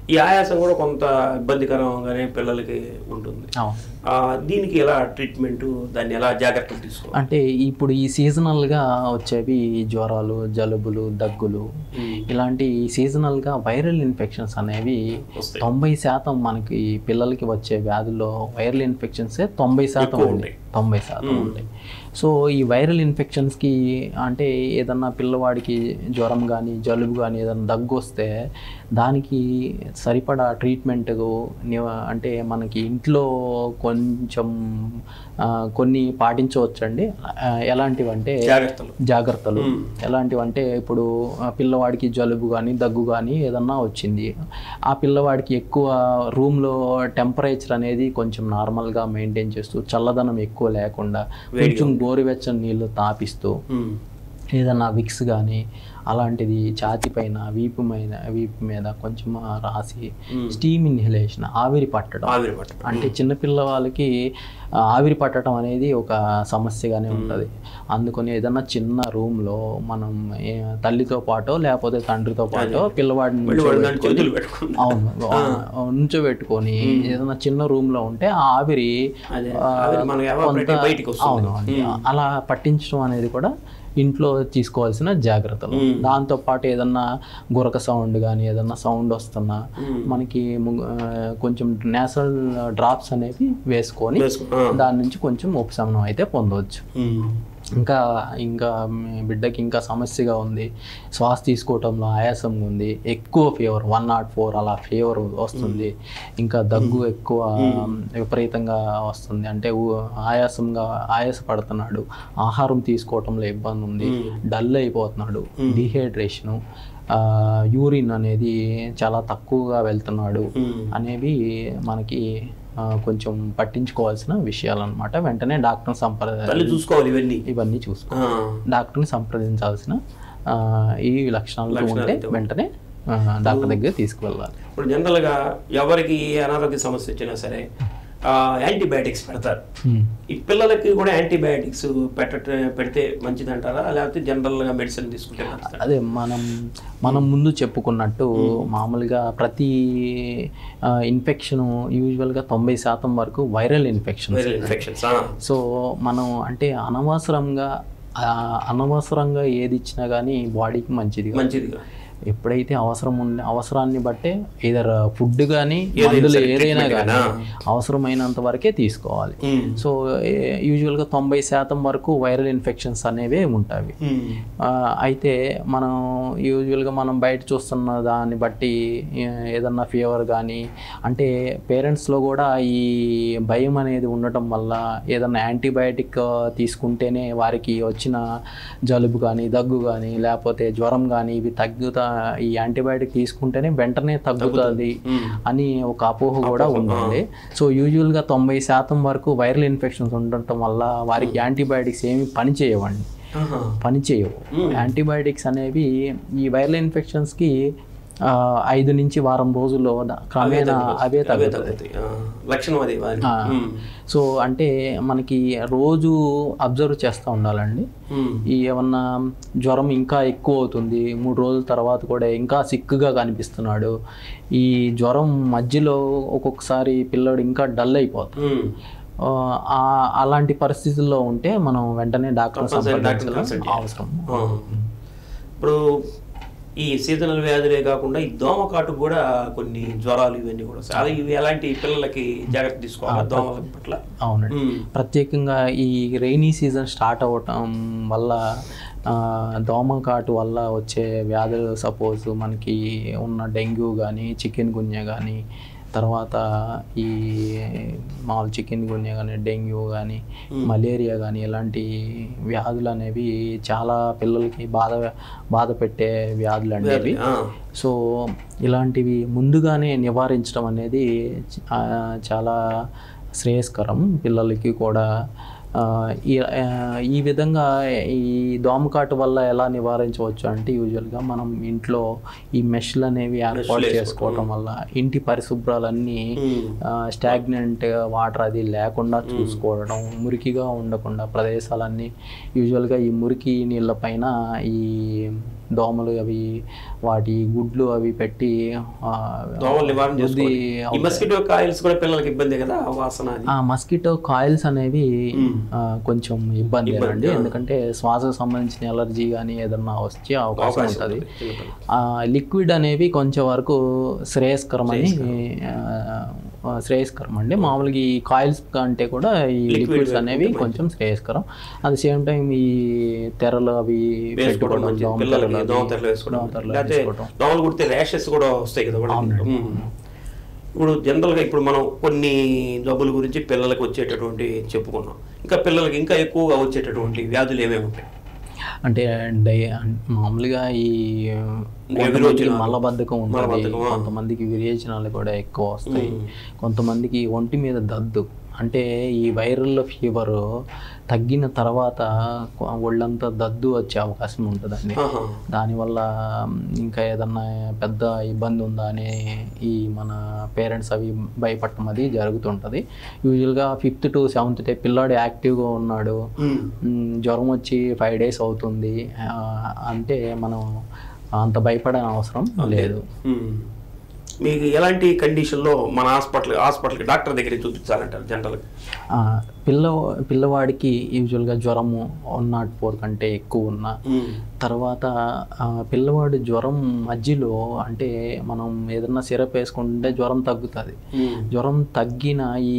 ఈ ఆయాసం కూడా కొంత ఇబ్బందికరంగానే పిల్లలకి ఉంటుంది
అవును
ఆ, దీనికి ఎలా ట్రీట్మెంట్ దాన్ని ఎలా జాగ్రత్తలు తీసుకోవాలి
అంటే ఇప్పుడు ఈ సీజనల్గా వచ్చేవి జ్వరాలు జలుబులు దగ్గులు ఇలాంటి సీజనల్గా వైరల్ ఇన్ఫెక్షన్స్ అనేవి
వస్తాయి.
తొంభై శాతం మనకి పిల్లలకి వచ్చే వ్యాధుల్లో వైరల్ ఇన్ఫెక్షన్సే తొంభై శాతం
ఎక్కువ
ఉంటాయి తొంభై శాతం ఉంటాయి సో ఈ వైరల్ ఇన్ఫెక్షన్స్కి అంటే ఏదన్నా పిల్లవాడికి జ్వరం కానీ జలుబు కానీ ఏదన్నా దగ్గు వస్తే దానికి సరిపడా ట్రీట్మెంట్ అంటే మనకి ఇంట్లో కొంచెం ఆ, కొన్ని పాటించవచ్చండి ఆ, ఎలాంటివంటే
జాగ్రత్తలు
జాగ్రత్తలు ఎలాంటివంటే ఇప్పుడు ఆ పిల్లవాడికి జలుబు కానీ దగ్గు కానీ ఏదన్నా వచ్చింది ఆ పిల్లవాడికి ఎక్కువ రూమ్లో టెంపరేచర్ అనేది కొంచెం నార్మల్గా మెయింటైన్ చేస్తూ చల్లదనం ఎక్కువ లేకుండా కొంచెం గోరువెచ్చని నీళ్ళు తాపిస్తూ
ఉమ్.
ఏదన్నా విక్స్ కానీ అలాంటిది ఛాతి పైన వీపు మీద వీపు మీద కొంచెం రాసి స్టీమ్ ఇన్హలేషన్ ఆవిరి పట్టడం
ఆవిరి పట్టడం
అంటే చిన్నపిల్ల వాళ్ళకి ఆ, ఆవిరి పట్టడం అనేది ఒక సమస్యగానే ఉంటుంది అందుకని ఏదన్నా చిన్న రూమ్లో మనం ఏ, తల్లితో పాటో లేకపోతే తండ్రితో పాటో పిల్లవాడిని
మళ్ళీ వాడు దాని
నుంచోబెట్టుకొని-
చేతులు పెట్టుకుంది
అవును నుంచోబెట్టుకొని ఏదైనా చిన్న రూమ్లో ఉంటే ఆ ఆవిరి
అదే
ఆ,
ఆవిరి మనకి evaporate
కొంత-
బయటికి వస్తుంది.
అవును అండి. అలా పట్టించడం అనేది కూడా ఇంట్లో తీసుకోవాల్సిన జాగ్రత్తలు దాంతో పాటు ఏదన్నా గురక సౌండ్ కానీ ఏదన్నా సౌండ్ వస్తున్నా మనకి ము- ఆ, కొంచెం నేసల్ డ్రాప్స్ అనేవి వేసుకొని
వేసుకో- ఆ.
దాని నుంచి కొంచెం ఉపశమనం అయితే పొందవచ్చు
ఉమ్.
ఇంకా ఇంకా మీ బిడ్డకి ఇంకా సమస్యగా ఉంది శ్వాస తీసుకోవటంలో ఆయాసం ఉంది ఎక్కువ ఫీవర్ వన్ నాట్ ఫోర్ అలా ఫీవర్ వస్తుంది ఇంకా దగ్గు ఎక్కువ విపరీతంగా వస్తుంది అంటే ఊ- ఆయాసంగా ఆయాస పడుతున్నాడు ఆహారం తీసుకోవటంలో ఇబ్బంది ఉంది డల్ అయిపోతున్నాడు డిహైడ్రేషను యూరిన్ అనేది చాలా తక్కువగా వెళ్తున్నాడు అనేవి మనకి ఆ, కొంచెం పట్టించుకోవాల్సిన విషయాలు అనమాట వెంటనే డాక్టర్ సంప్రద
తల్లి చూసుకోవాలి ఇవన్నీ
ఇవన్నీ చూసుకో
ఆ.
డాక్టర్ని సంప్రదించాల్సిన ఆ, ఈ లక్షణాలు ఉంటే
లక్షణాలతో.
వెంటనే ఆ, డాక్టర్ దగ్గర తీసుకువెళ్ళాలి
ఇప్పుడు జనరల్గా ఎవరికి ఏ అనారోగ్య సమస్య వచ్చినా సరే యాంటీబయాటిక్స్ పెడతారు ఈ పిల్లలకి కూడా యాంటీబయాటిక్స్ పెట్ట పెడితే మంచిది అంటారా లేకపోతే జనరల్గా మెడిసిన్ తీసుకుంటే మంచిదా?
అదే మనం మనం ముందు చెప్పుకున్నట్టు మామూలుగా ప్రతి ఇన్ఫెక్షన్ యూజువల్గా తొంభై శాతం వరకు viral infection
viral infections
so మనం అంటే అనవసరంగా ఆ, అనవసరంగా ఏది ఇచ్చినా కానీ బాడీకి మంచిది కాదు.
మంచిదిగా
ఎప్పుడైతే అవసరం ఉండే అవసరాన్ని బట్టే ఏదర్ ఫుడ్ కానీ
ఏదైనా
మందులు
సరే,
ఏదైనా
treatment
కానీ
గానా?
అవసరమైనంత వరకే తీసుకోవాలి
ఉమ్.
సో ఏ- యూజువల్గా తొంభై శాతం వరకు వైరల్ ఇన్ఫెక్షన్స్ అనేవే ఉంటాయి
ఉమ్.
ఆ, అయితే మనం యూజువల్గా మనం బయట చూస్తున్న దాన్ని బట్టి ఏ- ఏదన్నా ఫీవర్ కానీ అంటే పేరెంట్స్లో కూడా ఈ భయం అనేది ఉండటం వల్ల ఏదన్నా యాంటీబయాటిక్ తీసుకుంటేనే వారికి వచ్చిన జలుబు కానీ దగ్గు కానీ లేకపోతే జ్వరం కానీ ఇవి తగ్గుతా ఈ యాంటీబయాటిక్ తీసుకుంటేనే వెంటనే తగ్గుతుంది అని ఒక అపోహ కూడా ఉందండి సో యూజువల్గా తొంభై శాతం వరకు వైరల్ ఇన్ఫెక్షన్స్ ఉండటం వల్ల వారికి యాంటీబయాటిక్స్ ఏమి పని చేయవండి
ఆహా.
పనిచేయవు యాంటీబయాటిక్స్ అనేవి ఈ వైరల్ ఇన్ఫెక్షన్స్కి ఆ, ఐదు నుంచి వారం రోజుల్లో ద- క్రమేణా అవే
అవే
తగ్గుతాయి
తగ్గుతాయి ఆ. లక్షణం అది వారి
ఆ. సో అంటే మనకి రోజు అబ్జర్వ్ చేస్తూ ఉండాలండి
ఉమ్.
ఈ ఏమన్నా జ్వరం ఇంకా ఎక్కువ అవుతుంది మూడు రోజుల తర్వాత కూడా ఇంకా సిక్కుగా కనిపిస్తున్నాడు ఈ జ్వరం మధ్యలో ఒక్కొక్కసారి పిల్లడు ఇంకా డల్ అయిపోతాడు
ఉమ్.
ఆ, ఆ- అలాంటి పరిస్థితుల్లో ఉంటే మనం వెంటనే డాక్టర్
Compulsory doctor ని consult చేయాలి.
అవసరం
ఆ. ఇప్పుడు ఈ సీజనల్ వ్యాధులే కాకుండా ఈ దోమకాటు కూడా కొన్ని జ్వరాలు ఇవన్నీ కూడా వస్తాయి. అది ఇవి ఎలాంటి పిల్లలకి జాగ్రత్త తీసుకోవాలి దోమల పట్ల
అవునండి
ఉమ్.
ప్రత్యేకంగా ఈ రైనీ సీజన్ స్టార్ట్ అవ్వటం వల్ల ఆ, దోమకాటు వల్ల వచ్చే వ్యాధులు సపోజ్ మనకి ఉన్న డెంగ్యూ కానీ చికెన్ గున్యా కానీ తర్వాత ఈ మామూలు చికెన్ గున్యా కానీ డెంగ్యూ కానీ మలేరియా కానీ ఇలాంటి వ్యాధులు అనేవి చాలా పిల్లలకి బాధ బాధ పెట్టే వ్యాధులు అండి ఇవి
ఆ.
సో ఇలాంటివి ముందుగానే నివారించడం అనేది ఆ, చాలా శ్రేయస్కరం పిల్లలకి కూడా ఆ, ఈ ఆ, ఈ విధంగా ఈ దోమకాటు వల్ల ఎలా నివారించవచ్చు అంటే యూజువల్గా మనం ఇంట్లో ఈ మెష్లు అనేవి ఏర్పాటు చేసుకోవటం వల్ల ఇంటి పరిశుభ్రాలన్నీ
ఉమ్.
స్టాగ్నెంట్ వాటర్ అది లేకుండా చూసుకోవడం మురికిగా ఉండకుండా ప్రదేశాలన్నీ యూజువల్గా ఈ మురికి నీళ్ళ పైన ఈ దోమలు అవి వాటి గుడ్లు అవి పెట్టి ఆ,
దోమలు నివారణ
బుద్ధి
చేసుకోవాలి. ఈ మస్కిటో కాయిల్స్ కూడా పిల్లలకి ఇబ్బంది కదా ఆ వాసన అది
ఆ మస్కిటో కాయిల్స్ అనేవి ఆ, కొంచెం ఇబ్బంది అండి ఎందుకంటే శ్వాసకు సంబంధించిన ఎలర్జీ కానీ ఏదన్నా వచ్చే అవకాశం ఉంటుంది
చిన్నపిల్లలు.
ఆ లిక్విడ్ అనేవి కొంచెం వరకు శ్రేయస్కరమని ఆ, శ్రేయస్కరం అండి మామూలుగా ఈ కాయిల్స్ కంటే కూడా ఈ లిక్విడ్స్ అనేవి కొంచెం శ్రేయస్కరం అట్ ద సేమ్ టైం ఈ తెరలు అవి
వేసుకోవడం
పెట్టుకోవడం
మంచిది
దోమ
పిల్లలకి
తెరలు అవి,
దోమ తెరలు వేసుకోవడం
దోమ తెరలు
లేకపోతే
వేసుకోవడం.
దోమలు కుడితే ర్యాషెస్ కూడా వస్తాయి కదా వాళ్ళకి ఉమ్. ఇప్పుడు జనరల్గా ఇప్పుడు మనం కొన్ని జబ్బుల గురించి పిల్లలకి వచ్చేటటువంటి చెప్పుకున్నాం ఇంకా పిల్లలకి ఇంకా ఎక్కువగా వచ్చేటటువంటి వ్యాధులు ఏమేమి ఉంటాయి
అంటే డై అన్- మామూలుగా ఈ కొంతమందికి మలబద్ధకం ఉంటుంది కొంతమందికి విరేచనాలు కూడా ఎక్కువ వస్తాయి కొంతమందికి ఒంటి మీద దద్దు అంటే ఈ వైరల్ ఫీవర్ తగ్గిన తర్వాత కొ- ఒళ్ళంతా దద్దు వచ్చే అవకాశం ఉంటుందండి
ఆహా.
దానివల్ల మ్, ఇంకా ఏదన్నా పెద్ద ఇబ్బంది ఉందా అని ఈ మన పేరెంట్స్ అవి భయపడటం అది జరుగుతుంటుంది యూజువల్గా ఫిఫ్త్ టు సెవెంత్ డే పిల్లాడు యాక్టివ్గా ఉన్నాడు
ఉమ్.
మ్, జ్వరం వచ్చి ఫైవ్ డేస్ అవుతుంది ఆ, అంటే మనం అంత భయపడే అవసరం లేదు
ఉమ్. మీకు ఎలాంటి కండిషన్లో మన హాస్పిటల్ హాస్పిటల్కి డాక్టర్ దగ్గర చూపించాలంటారు జనరల్గా
ఆ, పిల్ల పిల్లవాడికి యూజువల్గా జ్వరము వన్ నాట్ ఫోర్ కంటే ఎక్కువ ఉన్న తర్వాత ఆ, పిల్లవాడు జ్వరం మధ్యలో అంటే మనం ఏదన్నా సిరప్ వేసుకుంటే జ్వరం తగ్గుతుంది జ్వరం తగ్గిన ఈ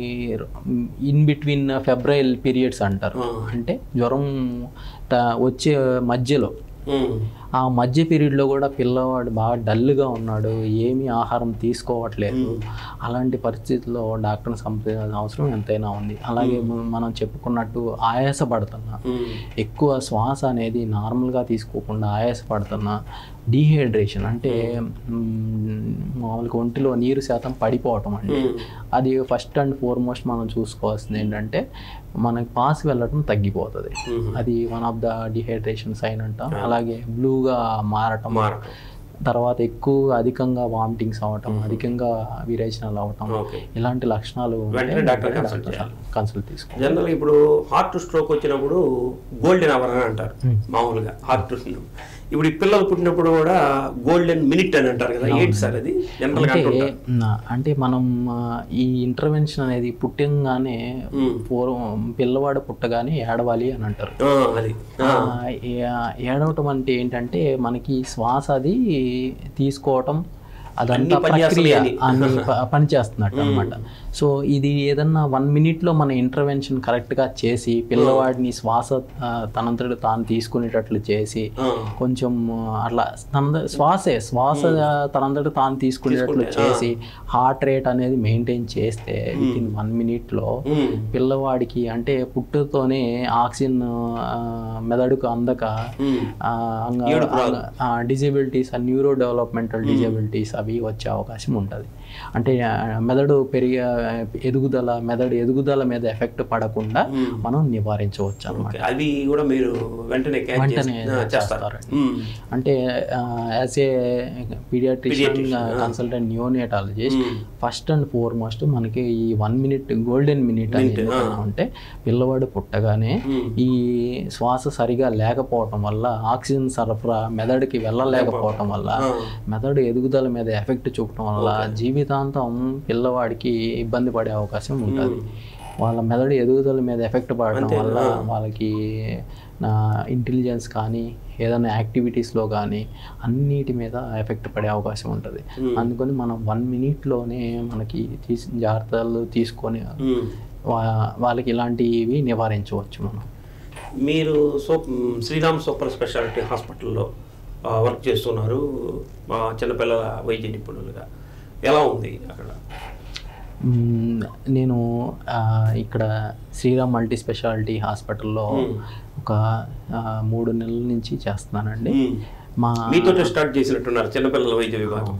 ఇన్ బిట్వీన్ ఫెబ్రైల్ పీరియడ్స్ అంటారు అంటే జ్వరం త- వచ్చే మధ్యలో ఆ మధ్య పీరియడ్లో కూడా పిల్లవాడు బాగా డల్గా ఉన్నాడు ఏమీ ఆహారం తీసుకోవట్లేదు అలాంటి పరిస్థితుల్లో డాక్టర్ని సంప్రదించాల్సిన అవసరం ఎంతైనా ఉంది అలాగే మ- మనం చెప్పుకున్నట్టు ఆయాసపడుతున్నా ఎక్కువ శ్వాస అనేది నార్మల్గా తీసుకోకుండా ఆయాసపడుతున్నా డీహైడ్రేషన్ అంటే మ్, మామూలుగా ఒంటిలో నీరు శాతం పడిపోవటం అండి అది ఫస్ట్ అండ్ ఫార్మోస్ట్ మనం చూసుకోవాల్సింది ఏంటంటే మనకి పాస్ వెళ్ళటం తగ్గిపోతుంది అది one of the dehydration sign అంటాం అలాగే బ్లూగా మారటం
మారటం.
తర్వాత ఎక్కువ అధికంగా వామిటింగ్స్ అవ్వటం అధికంగా విరేచనాలు అవ్వటం
ఓకే
ఇలాంటి లక్షణాలు
వెంటనే డాక్టర్ కన్సల్ట్ చేయాలి
కన్సల్ట్ తీసుకో
జనరల్ ఇప్పుడు హార్ట్ స్ట్రోక్ వచ్చినప్పుడు గోల్డెన్ అవర్ అని అంటారు మామూలుగా హార్ట్ ఇప్పుడు ఈ పిల్లలు పుట్టినప్పుడు కూడా గోల్డెన్ మినిట్ అని అంటారు కదా ఏంటి సార్ అది జనరల్ గా
అంటే
అంటుంటారు
నా- అంటే మనం ఆ, ఈ ఇంటర్వెన్షన్ అనేది పుట్టంగానే పూర్వం పిల్లవాడు పుట్టగానే ఏడవాలి అని అంటారు
ఆ, అది
ఆ, ఏ- ఏడవటం అంటే ఏంటంటే మనకి శ్వాస అది తీసుకోవటం అదంతా ప్రక్రియ అన్ని ప- పనిచేస్తున్నట్టు అనమాట సో ఇది ఏదన్నా వన్ మినిట్లో మన ఇంటర్వెన్షన్ కరెక్ట్గా చేసి పిల్లవాడిని శ్వాస ఆ, తనంతటి తాను తీసుకునేటట్లు చేసి
ఆ,
కొంచెం ఆ, అట్లా తన శ్వాసే శ్వాస తనంతటి తాను తీసుకునేటట్లు చేసి హార్ట్ రేట్ అనేది మెయింటైన్ చేస్తే విత్ ఇన్ వన్ మినిట్లో
ఉమ్,
పిల్లవాడికి అంటే పుట్టుతోనే ఆక్సిజన్ ఆ, మెదడుకు అందక
ఉమ్,
డిజబిలిటీస్ న్యూరో డెవలప్మెంటల్ డిజబిలిటీస్ అవి వచ్చే అవకాశం ఉంటుంది అంటే ఆ, మెదడు పెరిగే ఎదుగుదల మెదడు ఎదుగుదల మీద ఎఫెక్ట్ పడకుండా మనం నివారించవచ్చు అనమాట
ఓకే. అవి కూడా మీరు వెంటనే క్యాచ్
వెంటనే
చేస్తారు
చేస్తారండి.
ఉమ్,
అంటే as a paediatrician consultant neonatologist
um,
first and foremost మనకి ఈ వన్ మినిట్ గోల్డెన్ మినిట్ అనేది ఎందుకన్నా అంటే పిల్లవాడు పుట్టగానే
ఉమ్,
ఈ శ్వాస సరిగా లేకపోవటం వల్ల ఆక్సిజన్ సరఫరా మెదడుకి వెళ్ళలేకపోవటం వల్ల
ఆ,
మెదడు ఎదుగుదల మీద ఎఫెక్ట్ చూపటం వల్ల జీవితాంతం పిల్లవాడికి ఇబ్బంది పడే అవకాశం ఉంటుంది వాళ్ళ మెదడు ఎదుగుదల మీద ఎఫెక్ట్ పడటం వల్ల వాళ్ళకి నా ఇంటెలిజెన్స్ కానీ ఏదైనా యాక్టివిటీస్లో కానీ అన్నిటి మీద ఎఫెక్ట్ పడే అవకాశం ఉంటుంది అందుకని మనం వన్ మినిట్లోనే మనకి తీసి జాగ్రత్తలు తీసుకొని
ఉమ్.
వా- వాళ్ళకి ఇలాంటివి నివారించవచ్చు మనం
మీరు సో శ్రీరామ్ సూపర్ స్పెషాలిటీ హాస్పిటల్లో ఆ, వర్క్ చేస్తున్నారు మా చిన్నపిల్లల వైద్య నిపుణులుగా ఎలా ఉంది అక్కడ
మ్మ్, నేను ఆ, ఇక్కడ శ్రీరామ్ మల్టీ స్పెషాలిటీ హాస్పిటల్లో ఒక ఆ, మూడు నెలల నుంచి చేస్తున్నానండి
ఉమ్.
మా
మీతో స్టార్ట్ చేసినట్టున్నారు చిన్నపిల్లల వైద్య విభాగం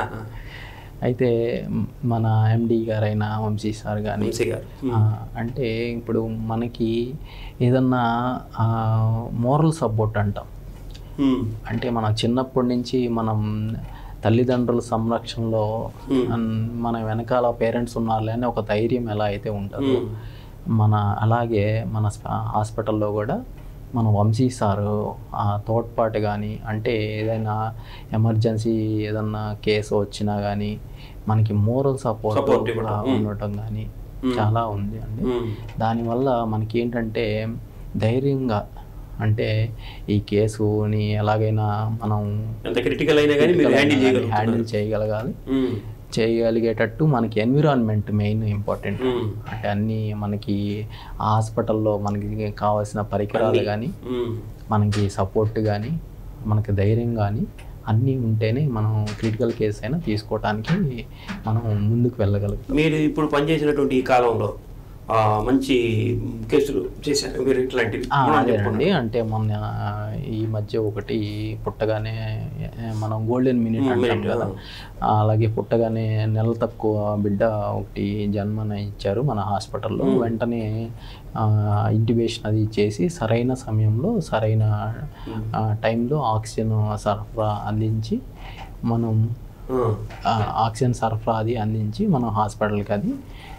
అయితే మ్, మన ఎండి గారైన వంశీ సార్ కానీ
వంశీ గారు
అంటే ఇప్పుడు మనకి ఏదన్నా మోరల్ సపోర్ట్ అంటాం
ఉమ్.
అంటే మన చిన్నప్పటి నుంచి మనం తల్లిదండ్రుల సంరక్షణలో అన్- మన వెనకాల పేరెంట్స్ ఉన్నారులే అని ఒక ధైర్యం ఎలా అయితే ఉంటుందో మన అలాగే మన స్ప- హాస్పిటల్లో కూడా మన వంశీ సారు ఆ తోడ్పాటు కానీ అంటే ఏదైనా ఎమర్జెన్సీ ఏదన్నా కేసు వచ్చినా కానీ మనకి మోరల్ సపోర్ట్
Support ఇవ్వడం. మ్మ్.
ఉండటం కానీ
మ్మ్.
చాలా ఉంది అండి
మ్మ్.
దానివల్ల మనకి ఏంటంటే ధైర్యంగా అంటే ఈ కేసుని ఎలాగైనా మనం
ఎంత క్రిటికల్ అయినా కానీ మీరు హ్యాండిల్
హ్యాండిల్
చేయగలుగుతున్నారు
చేయగలగాలి
మ్మ్.
చేయగలిగేటట్టు మనకి ఎన్విరాన్మెంట్ మెయిన్ ఇంపార్టెంట్
మ్మ్.
అంటే అన్నీ మనకి హాస్పిటల్లో మనకి కావాల్సిన పరికరాలు కానీ
మ్మ్.
మనకి సపోర్ట్ కానీ మనకి ధైర్యం కానీ అన్నీ ఉంటేనే మనం క్రిటికల్ కేసు అయినా తీసుకోవడానికి మనం ముందుకు వెళ్ళగలుగుతాం
మీరు ఇప్పుడు పనిచేసినటువంటి ఈ కాలంలో ఆ, మంచి కేసులు చేశారు మీరు ఇట్లాంటివి
ఆ,
మనం
అదేనండి
చెప్పుకున్నాం.
అంటే మొన్న ఈ మధ్య ఒకటి పుట్టగానే ఏ, మనం గోల్డెన్ మినిట్
మ్మ్,
అంటాం
minute,
కదా ఆ, అలాగే పుట్టగానే నెల తక్కువ బిడ్డ ఒకటి జన్మన ఇచ్చారు మన హాస్పిటల్లో వెంటనే ఇంటిబేషన్ అది చేసి సరైన సమయంలో సరైన ఆ, టైంలో ఆక్సిజన్ సరఫరా అందించి మనం
ఆ.
ఆ, ఆక్సిజన్ సరఫరా అది అందించి మనం హాస్పిటల్కి అది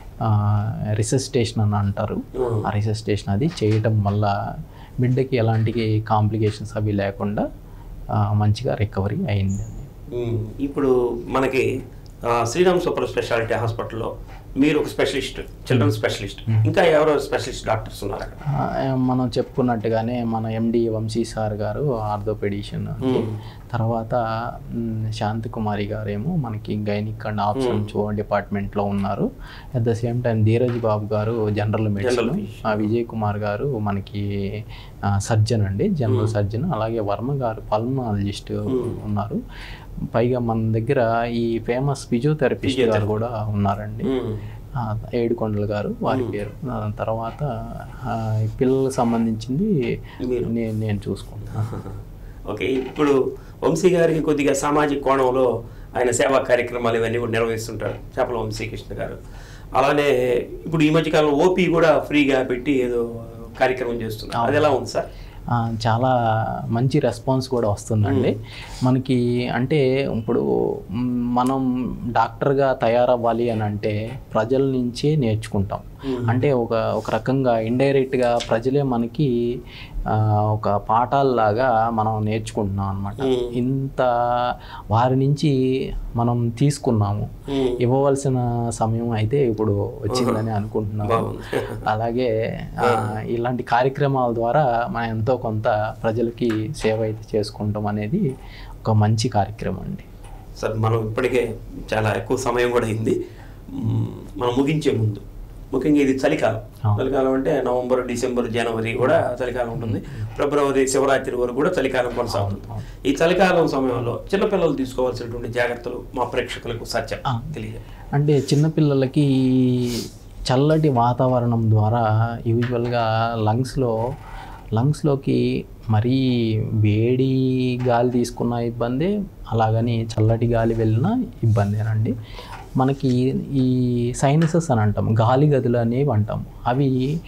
రిసెస్టేషన్ అని అంటారు
మ్మ్.
ఆ రిసెస్టేషన్ అది చేయటం వల్ల బిడ్డకి ఎలాంటి కాంప్లికేషన్స్ అవి లేకుండా ఆ, మంచిగా రికవరీ అయింది
మ్మ్. ఇప్పుడు మనకి ఆ, శ్రీరామ్ సూపర్ స్పెషాలిటీ హాస్పిటల్లో మీరు ఒక స్పెషలిస్ట్ చిల్డ్రన్ స్పెషలిస్ట్ ఇంకా ఎవరో స్పెషలిస్ట్ డాక్టర్స్ ఉన్నారు అక్కడ
ఆ, మనం చెప్పుకున్నట్టుగానే మన MD Vamsi sir garu orthopaedician తర్వాత మ్, శాంతి కుమారి గారేమో మనకి గైనిక్ అండ్ ఆప్షన్ డిపార్ట్మెంట్లో ఉన్నారు at the same time Dheeraj Babu garu general medicine
physician.
Vijay Kumar garu మనకి సర్జన్ అండి జనరల్ సర్జన్ అలాగే వర్మ గారు పల్మనాలజిస్ట్ ఉన్నారు పైగా మన దగ్గర ఈ ఫేమస్ ఫిజియోథెరపిస్ట్ గారు కూడా ఉన్నారండి
మ్మ్.
ఆ, ఏడుకొండల గారు వారి పేరు ఆ, తర్వాత ఆ, ఈ పిల్లలకు సంబంధించింది
మీరు.
నేను నేను చూసుకుంటాను
ఓకే ఇప్పుడు వంశీ గారికి కొద్దిగా సామాజిక కోణంలో ఆయన సేవా కార్యక్రమాలు ఇవన్నీ కూడా నిర్వహిస్తుంటారు చేపల వంశీకృష్ణ గారు అలానే ఇప్పుడు ఈ మధ్యకాలంలో ఓపీ కూడా ఫ్రీగా పెట్టి ఏదో కార్యక్రమం చేస్తున్నారు అది ఎలా ఉంది సార్
ఆ, చాలా మంచి రెస్పాన్స్ కూడా వస్తుందండి మనకి అంటే ఇప్పుడు మ్, మనం డాక్టర్గా తయారవ్వాలి అని అంటే ప్రజల నుంచే నేర్చుకుంటాం అంటే ఒక ఒక రకంగా ఇండైరెక్ట్గా ప్రజలే మనకి ఆ, ఒక పాఠాల్లాగా మనం నేర్చుకుంటున్నాం అనమాట
మ్మ్.
ఇంత వారి నుంచి మనం తీసుకున్నాము
మ్మ్.
ఇవ్వవలసిన సమయం అయితే ఇప్పుడు వచ్చిందని అనుకుంటున్నాము
బాగుంది.
అలాగే ఆ, ఇలాంటి కార్యక్రమాల ద్వారా మనం ఎంతో కొంత ప్రజలకి సేవ అయితే చేసుకుంటాం అనేది ఒక మంచి కార్యక్రమం అండి
సార్ మనం ఇప్పటికే చాలా ఎక్కువ సమయం కూడా అయింది మ్మ్, మనం ముగించే ముందు ముఖ్యంగా ఇది చలికాలం
అవును.
చలికాలం అంటే నవంబర్ డిసెంబర్ జనవరి కూడా చలికాలం ఉంటుంది ఫిబ్రవరి శివరాత్రి వరకు కూడా చలికాలం కొనసాగుతుంది ఈ చలికాలం సమయంలో చిన్నపిల్లలు తీసుకోవాల్సినటువంటి జాగ్రత్తలు మా ప్రేక్షకులకు సత్యం
ఆ.
తెలియదు
అంటే చిన్నపిల్లలకి చల్లటి వాతావరణం ద్వారా యూజువల్గా లంగ్స్లో లంగ్స్లోకి మరీ వేడి గాలి తీసుకున్న ఇబ్బంది అలాగని చల్లటి గాలి వెళ్ళినా ఇబ్బందేనండి మనకి ఈ సైనసెస్ అని అంటాం గాలి గదులు అనేవి అంటాం అవి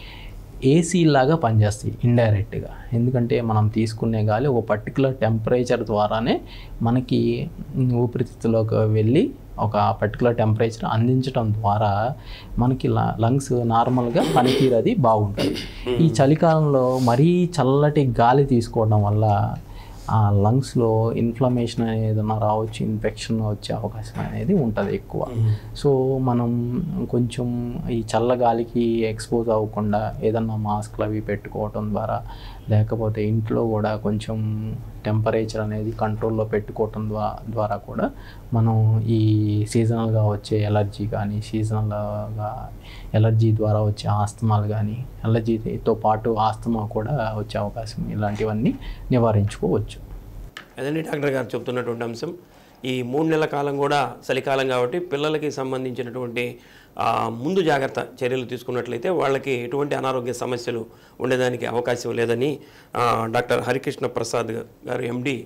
ఏసీ లాగా పనిచేస్తాయి ఇండైరెక్ట్గా ఎందుకంటే మనం తీసుకునే గాలి ఒక పర్టికులర్ టెంపరేచర్ ద్వారానే మనకి ఊపిరితిత్తులోకి వెళ్ళి ఒక పర్టికులర్ టెంపరేచర్ అందించడం ద్వారా మనకి లంగ్స్ నార్మల్గా పనితీరు అది బాగుంటుంది ఈ చలికాలంలో మరీ చల్లటి గాలి తీసుకోవడం వల్ల ఆ లంగ్స్లో ఇన్ఫ్లమేషన్ అనేది ఏదైనా రావచ్చు ఇన్ఫెక్షన్ వచ్చే అవకాశం అనేది ఉంటుంది ఎక్కువ సో మనం కొంచెం ఈ చల్లగాలికి ఎక్స్పోజ్ అవ్వకుండా ఏదన్నా మాస్క్లు అవి పెట్టుకోవటం ద్వారా లేకపోతే ఇంట్లో కూడా కొంచెం టెంపరేచర్ అనేది కంట్రోల్లో పెట్టుకోవటం ద్వారా ద్వారా కూడా మనం ఈ సీజనల్గా వచ్చే ఎలర్జీ కానీ సీజనల్గా ఎలర్జీ ద్వారా వచ్చే ఆస్తమాలు కానీ ఎలర్జీతో పాటు ఆస్తమా కూడా వచ్చే అవకాశం ఇలాంటివన్నీ నివారించుకోవచ్చు
అదండి డాక్టర్ గారు చెప్తున్నటువంటి అంశం ఈ మూడు నెలల కాలం కూడా చలికాలం కాబట్టి పిల్లలకి సంబంధించినటువంటి ఆ, ముందు జాగ్రత్త చర్యలు తీసుకున్నట్లయితే వాళ్ళకి ఎటువంటి అనారోగ్య సమస్యలు ఉండేదానికి అవకాశం లేదని ఆ, డాక్టర్ హరికృష్ణ ప్రసాద్ గారు ఎండి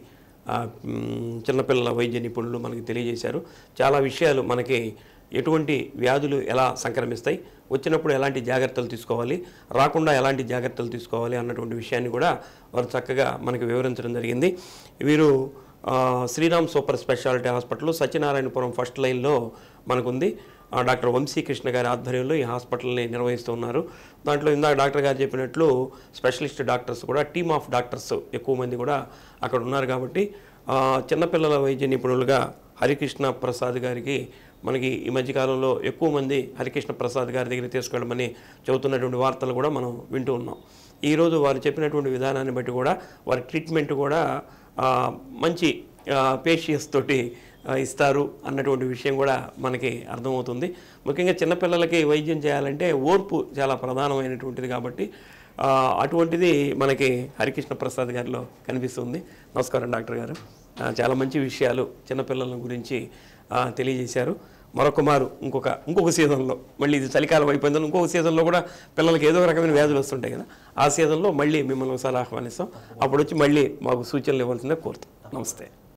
చిన్నపిల్లల వైద్య నిపుణులు మనకి తెలియజేశారు చాలా విషయాలు మనకి ఎటువంటి వ్యాధులు ఎలా సంక్రమిస్తాయి వచ్చినప్పుడు ఎలాంటి జాగ్రత్తలు తీసుకోవాలి రాకుండా ఎలాంటి జాగ్రత్తలు తీసుకోవాలి అన్నటువంటి విషయాన్ని కూడా వారు చక్కగా మనకి వివరించడం జరిగింది వీరు ఆ, Sriram super speciality hospital Satyanarayanapuram first లైన్లో మనకుంది ఆ, డాక్టర్ వంశీకృష్ణ గారి ఆధ్వర్యంలో ఈ హాస్పిటల్ని నిర్వహిస్తూ ఉన్నారు దాంట్లో ఇందాక డాక్టర్ గారు చెప్పినట్లు స్పెషలిస్ట్ డాక్టర్స్ కూడా టీమ్ ఆఫ్ డాక్టర్స్ ఎక్కువ మంది కూడా అక్కడ ఉన్నారు కాబట్టి ఆ, చిన్నపిల్లల వైద్య నిపుణులుగా హరికృష్ణ ప్రసాద్ గారికి మనకి ఈ మధ్యకాలంలో ఎక్కువ మంది హరికృష్ణ ప్రసాద్ గారి దగ్గర తీసుకెళ్ళమని చెబుతున్నటువంటి వార్తలు కూడా మనం వింటూ ఉన్నాం ఈరోజు వారు చెప్పినటువంటి విధానాన్ని బట్టి కూడా వారి ట్రీట్మెంట్ కూడా ఆ, మంచి పేషియస్ తోటి ఆ, ఇస్తారు అన్నటువంటి విషయం కూడా మనకి అర్థమవుతుంది ముఖ్యంగా చిన్నపిల్లలకి వైద్యం చేయాలంటే ఓర్పు చాలా ప్రధానమైనటువంటిది కాబట్టి ఆ, అటువంటిది మనకి హరికృష్ణ ప్రసాద్ గారిలో కనిపిస్తుంది నమస్కారం డాక్టర్ గారు ఆ, చాలా మంచి విషయాలు చిన్నపిల్లల గురించి ఆ, తెలియజేశారు మరొక మారు ఇంకొక ఇంకొక సీజన్లో మళ్ళీ ఇది చలికాలం అయిపోయిందని ఇంకొక సీజన్లో కూడా పిల్లలకి ఏదో ఒక రకమైన వ్యాధులు వస్తుంటాయి కదా ఆ సీజన్లో మళ్ళీ మిమ్మల్ని ఒకసారి ఆహ్వానిస్తాం అప్పుడు వచ్చి మళ్ళీ మాకు సూచనలు ఇవ్వాల్సిందే కోరుతాం నమస్తే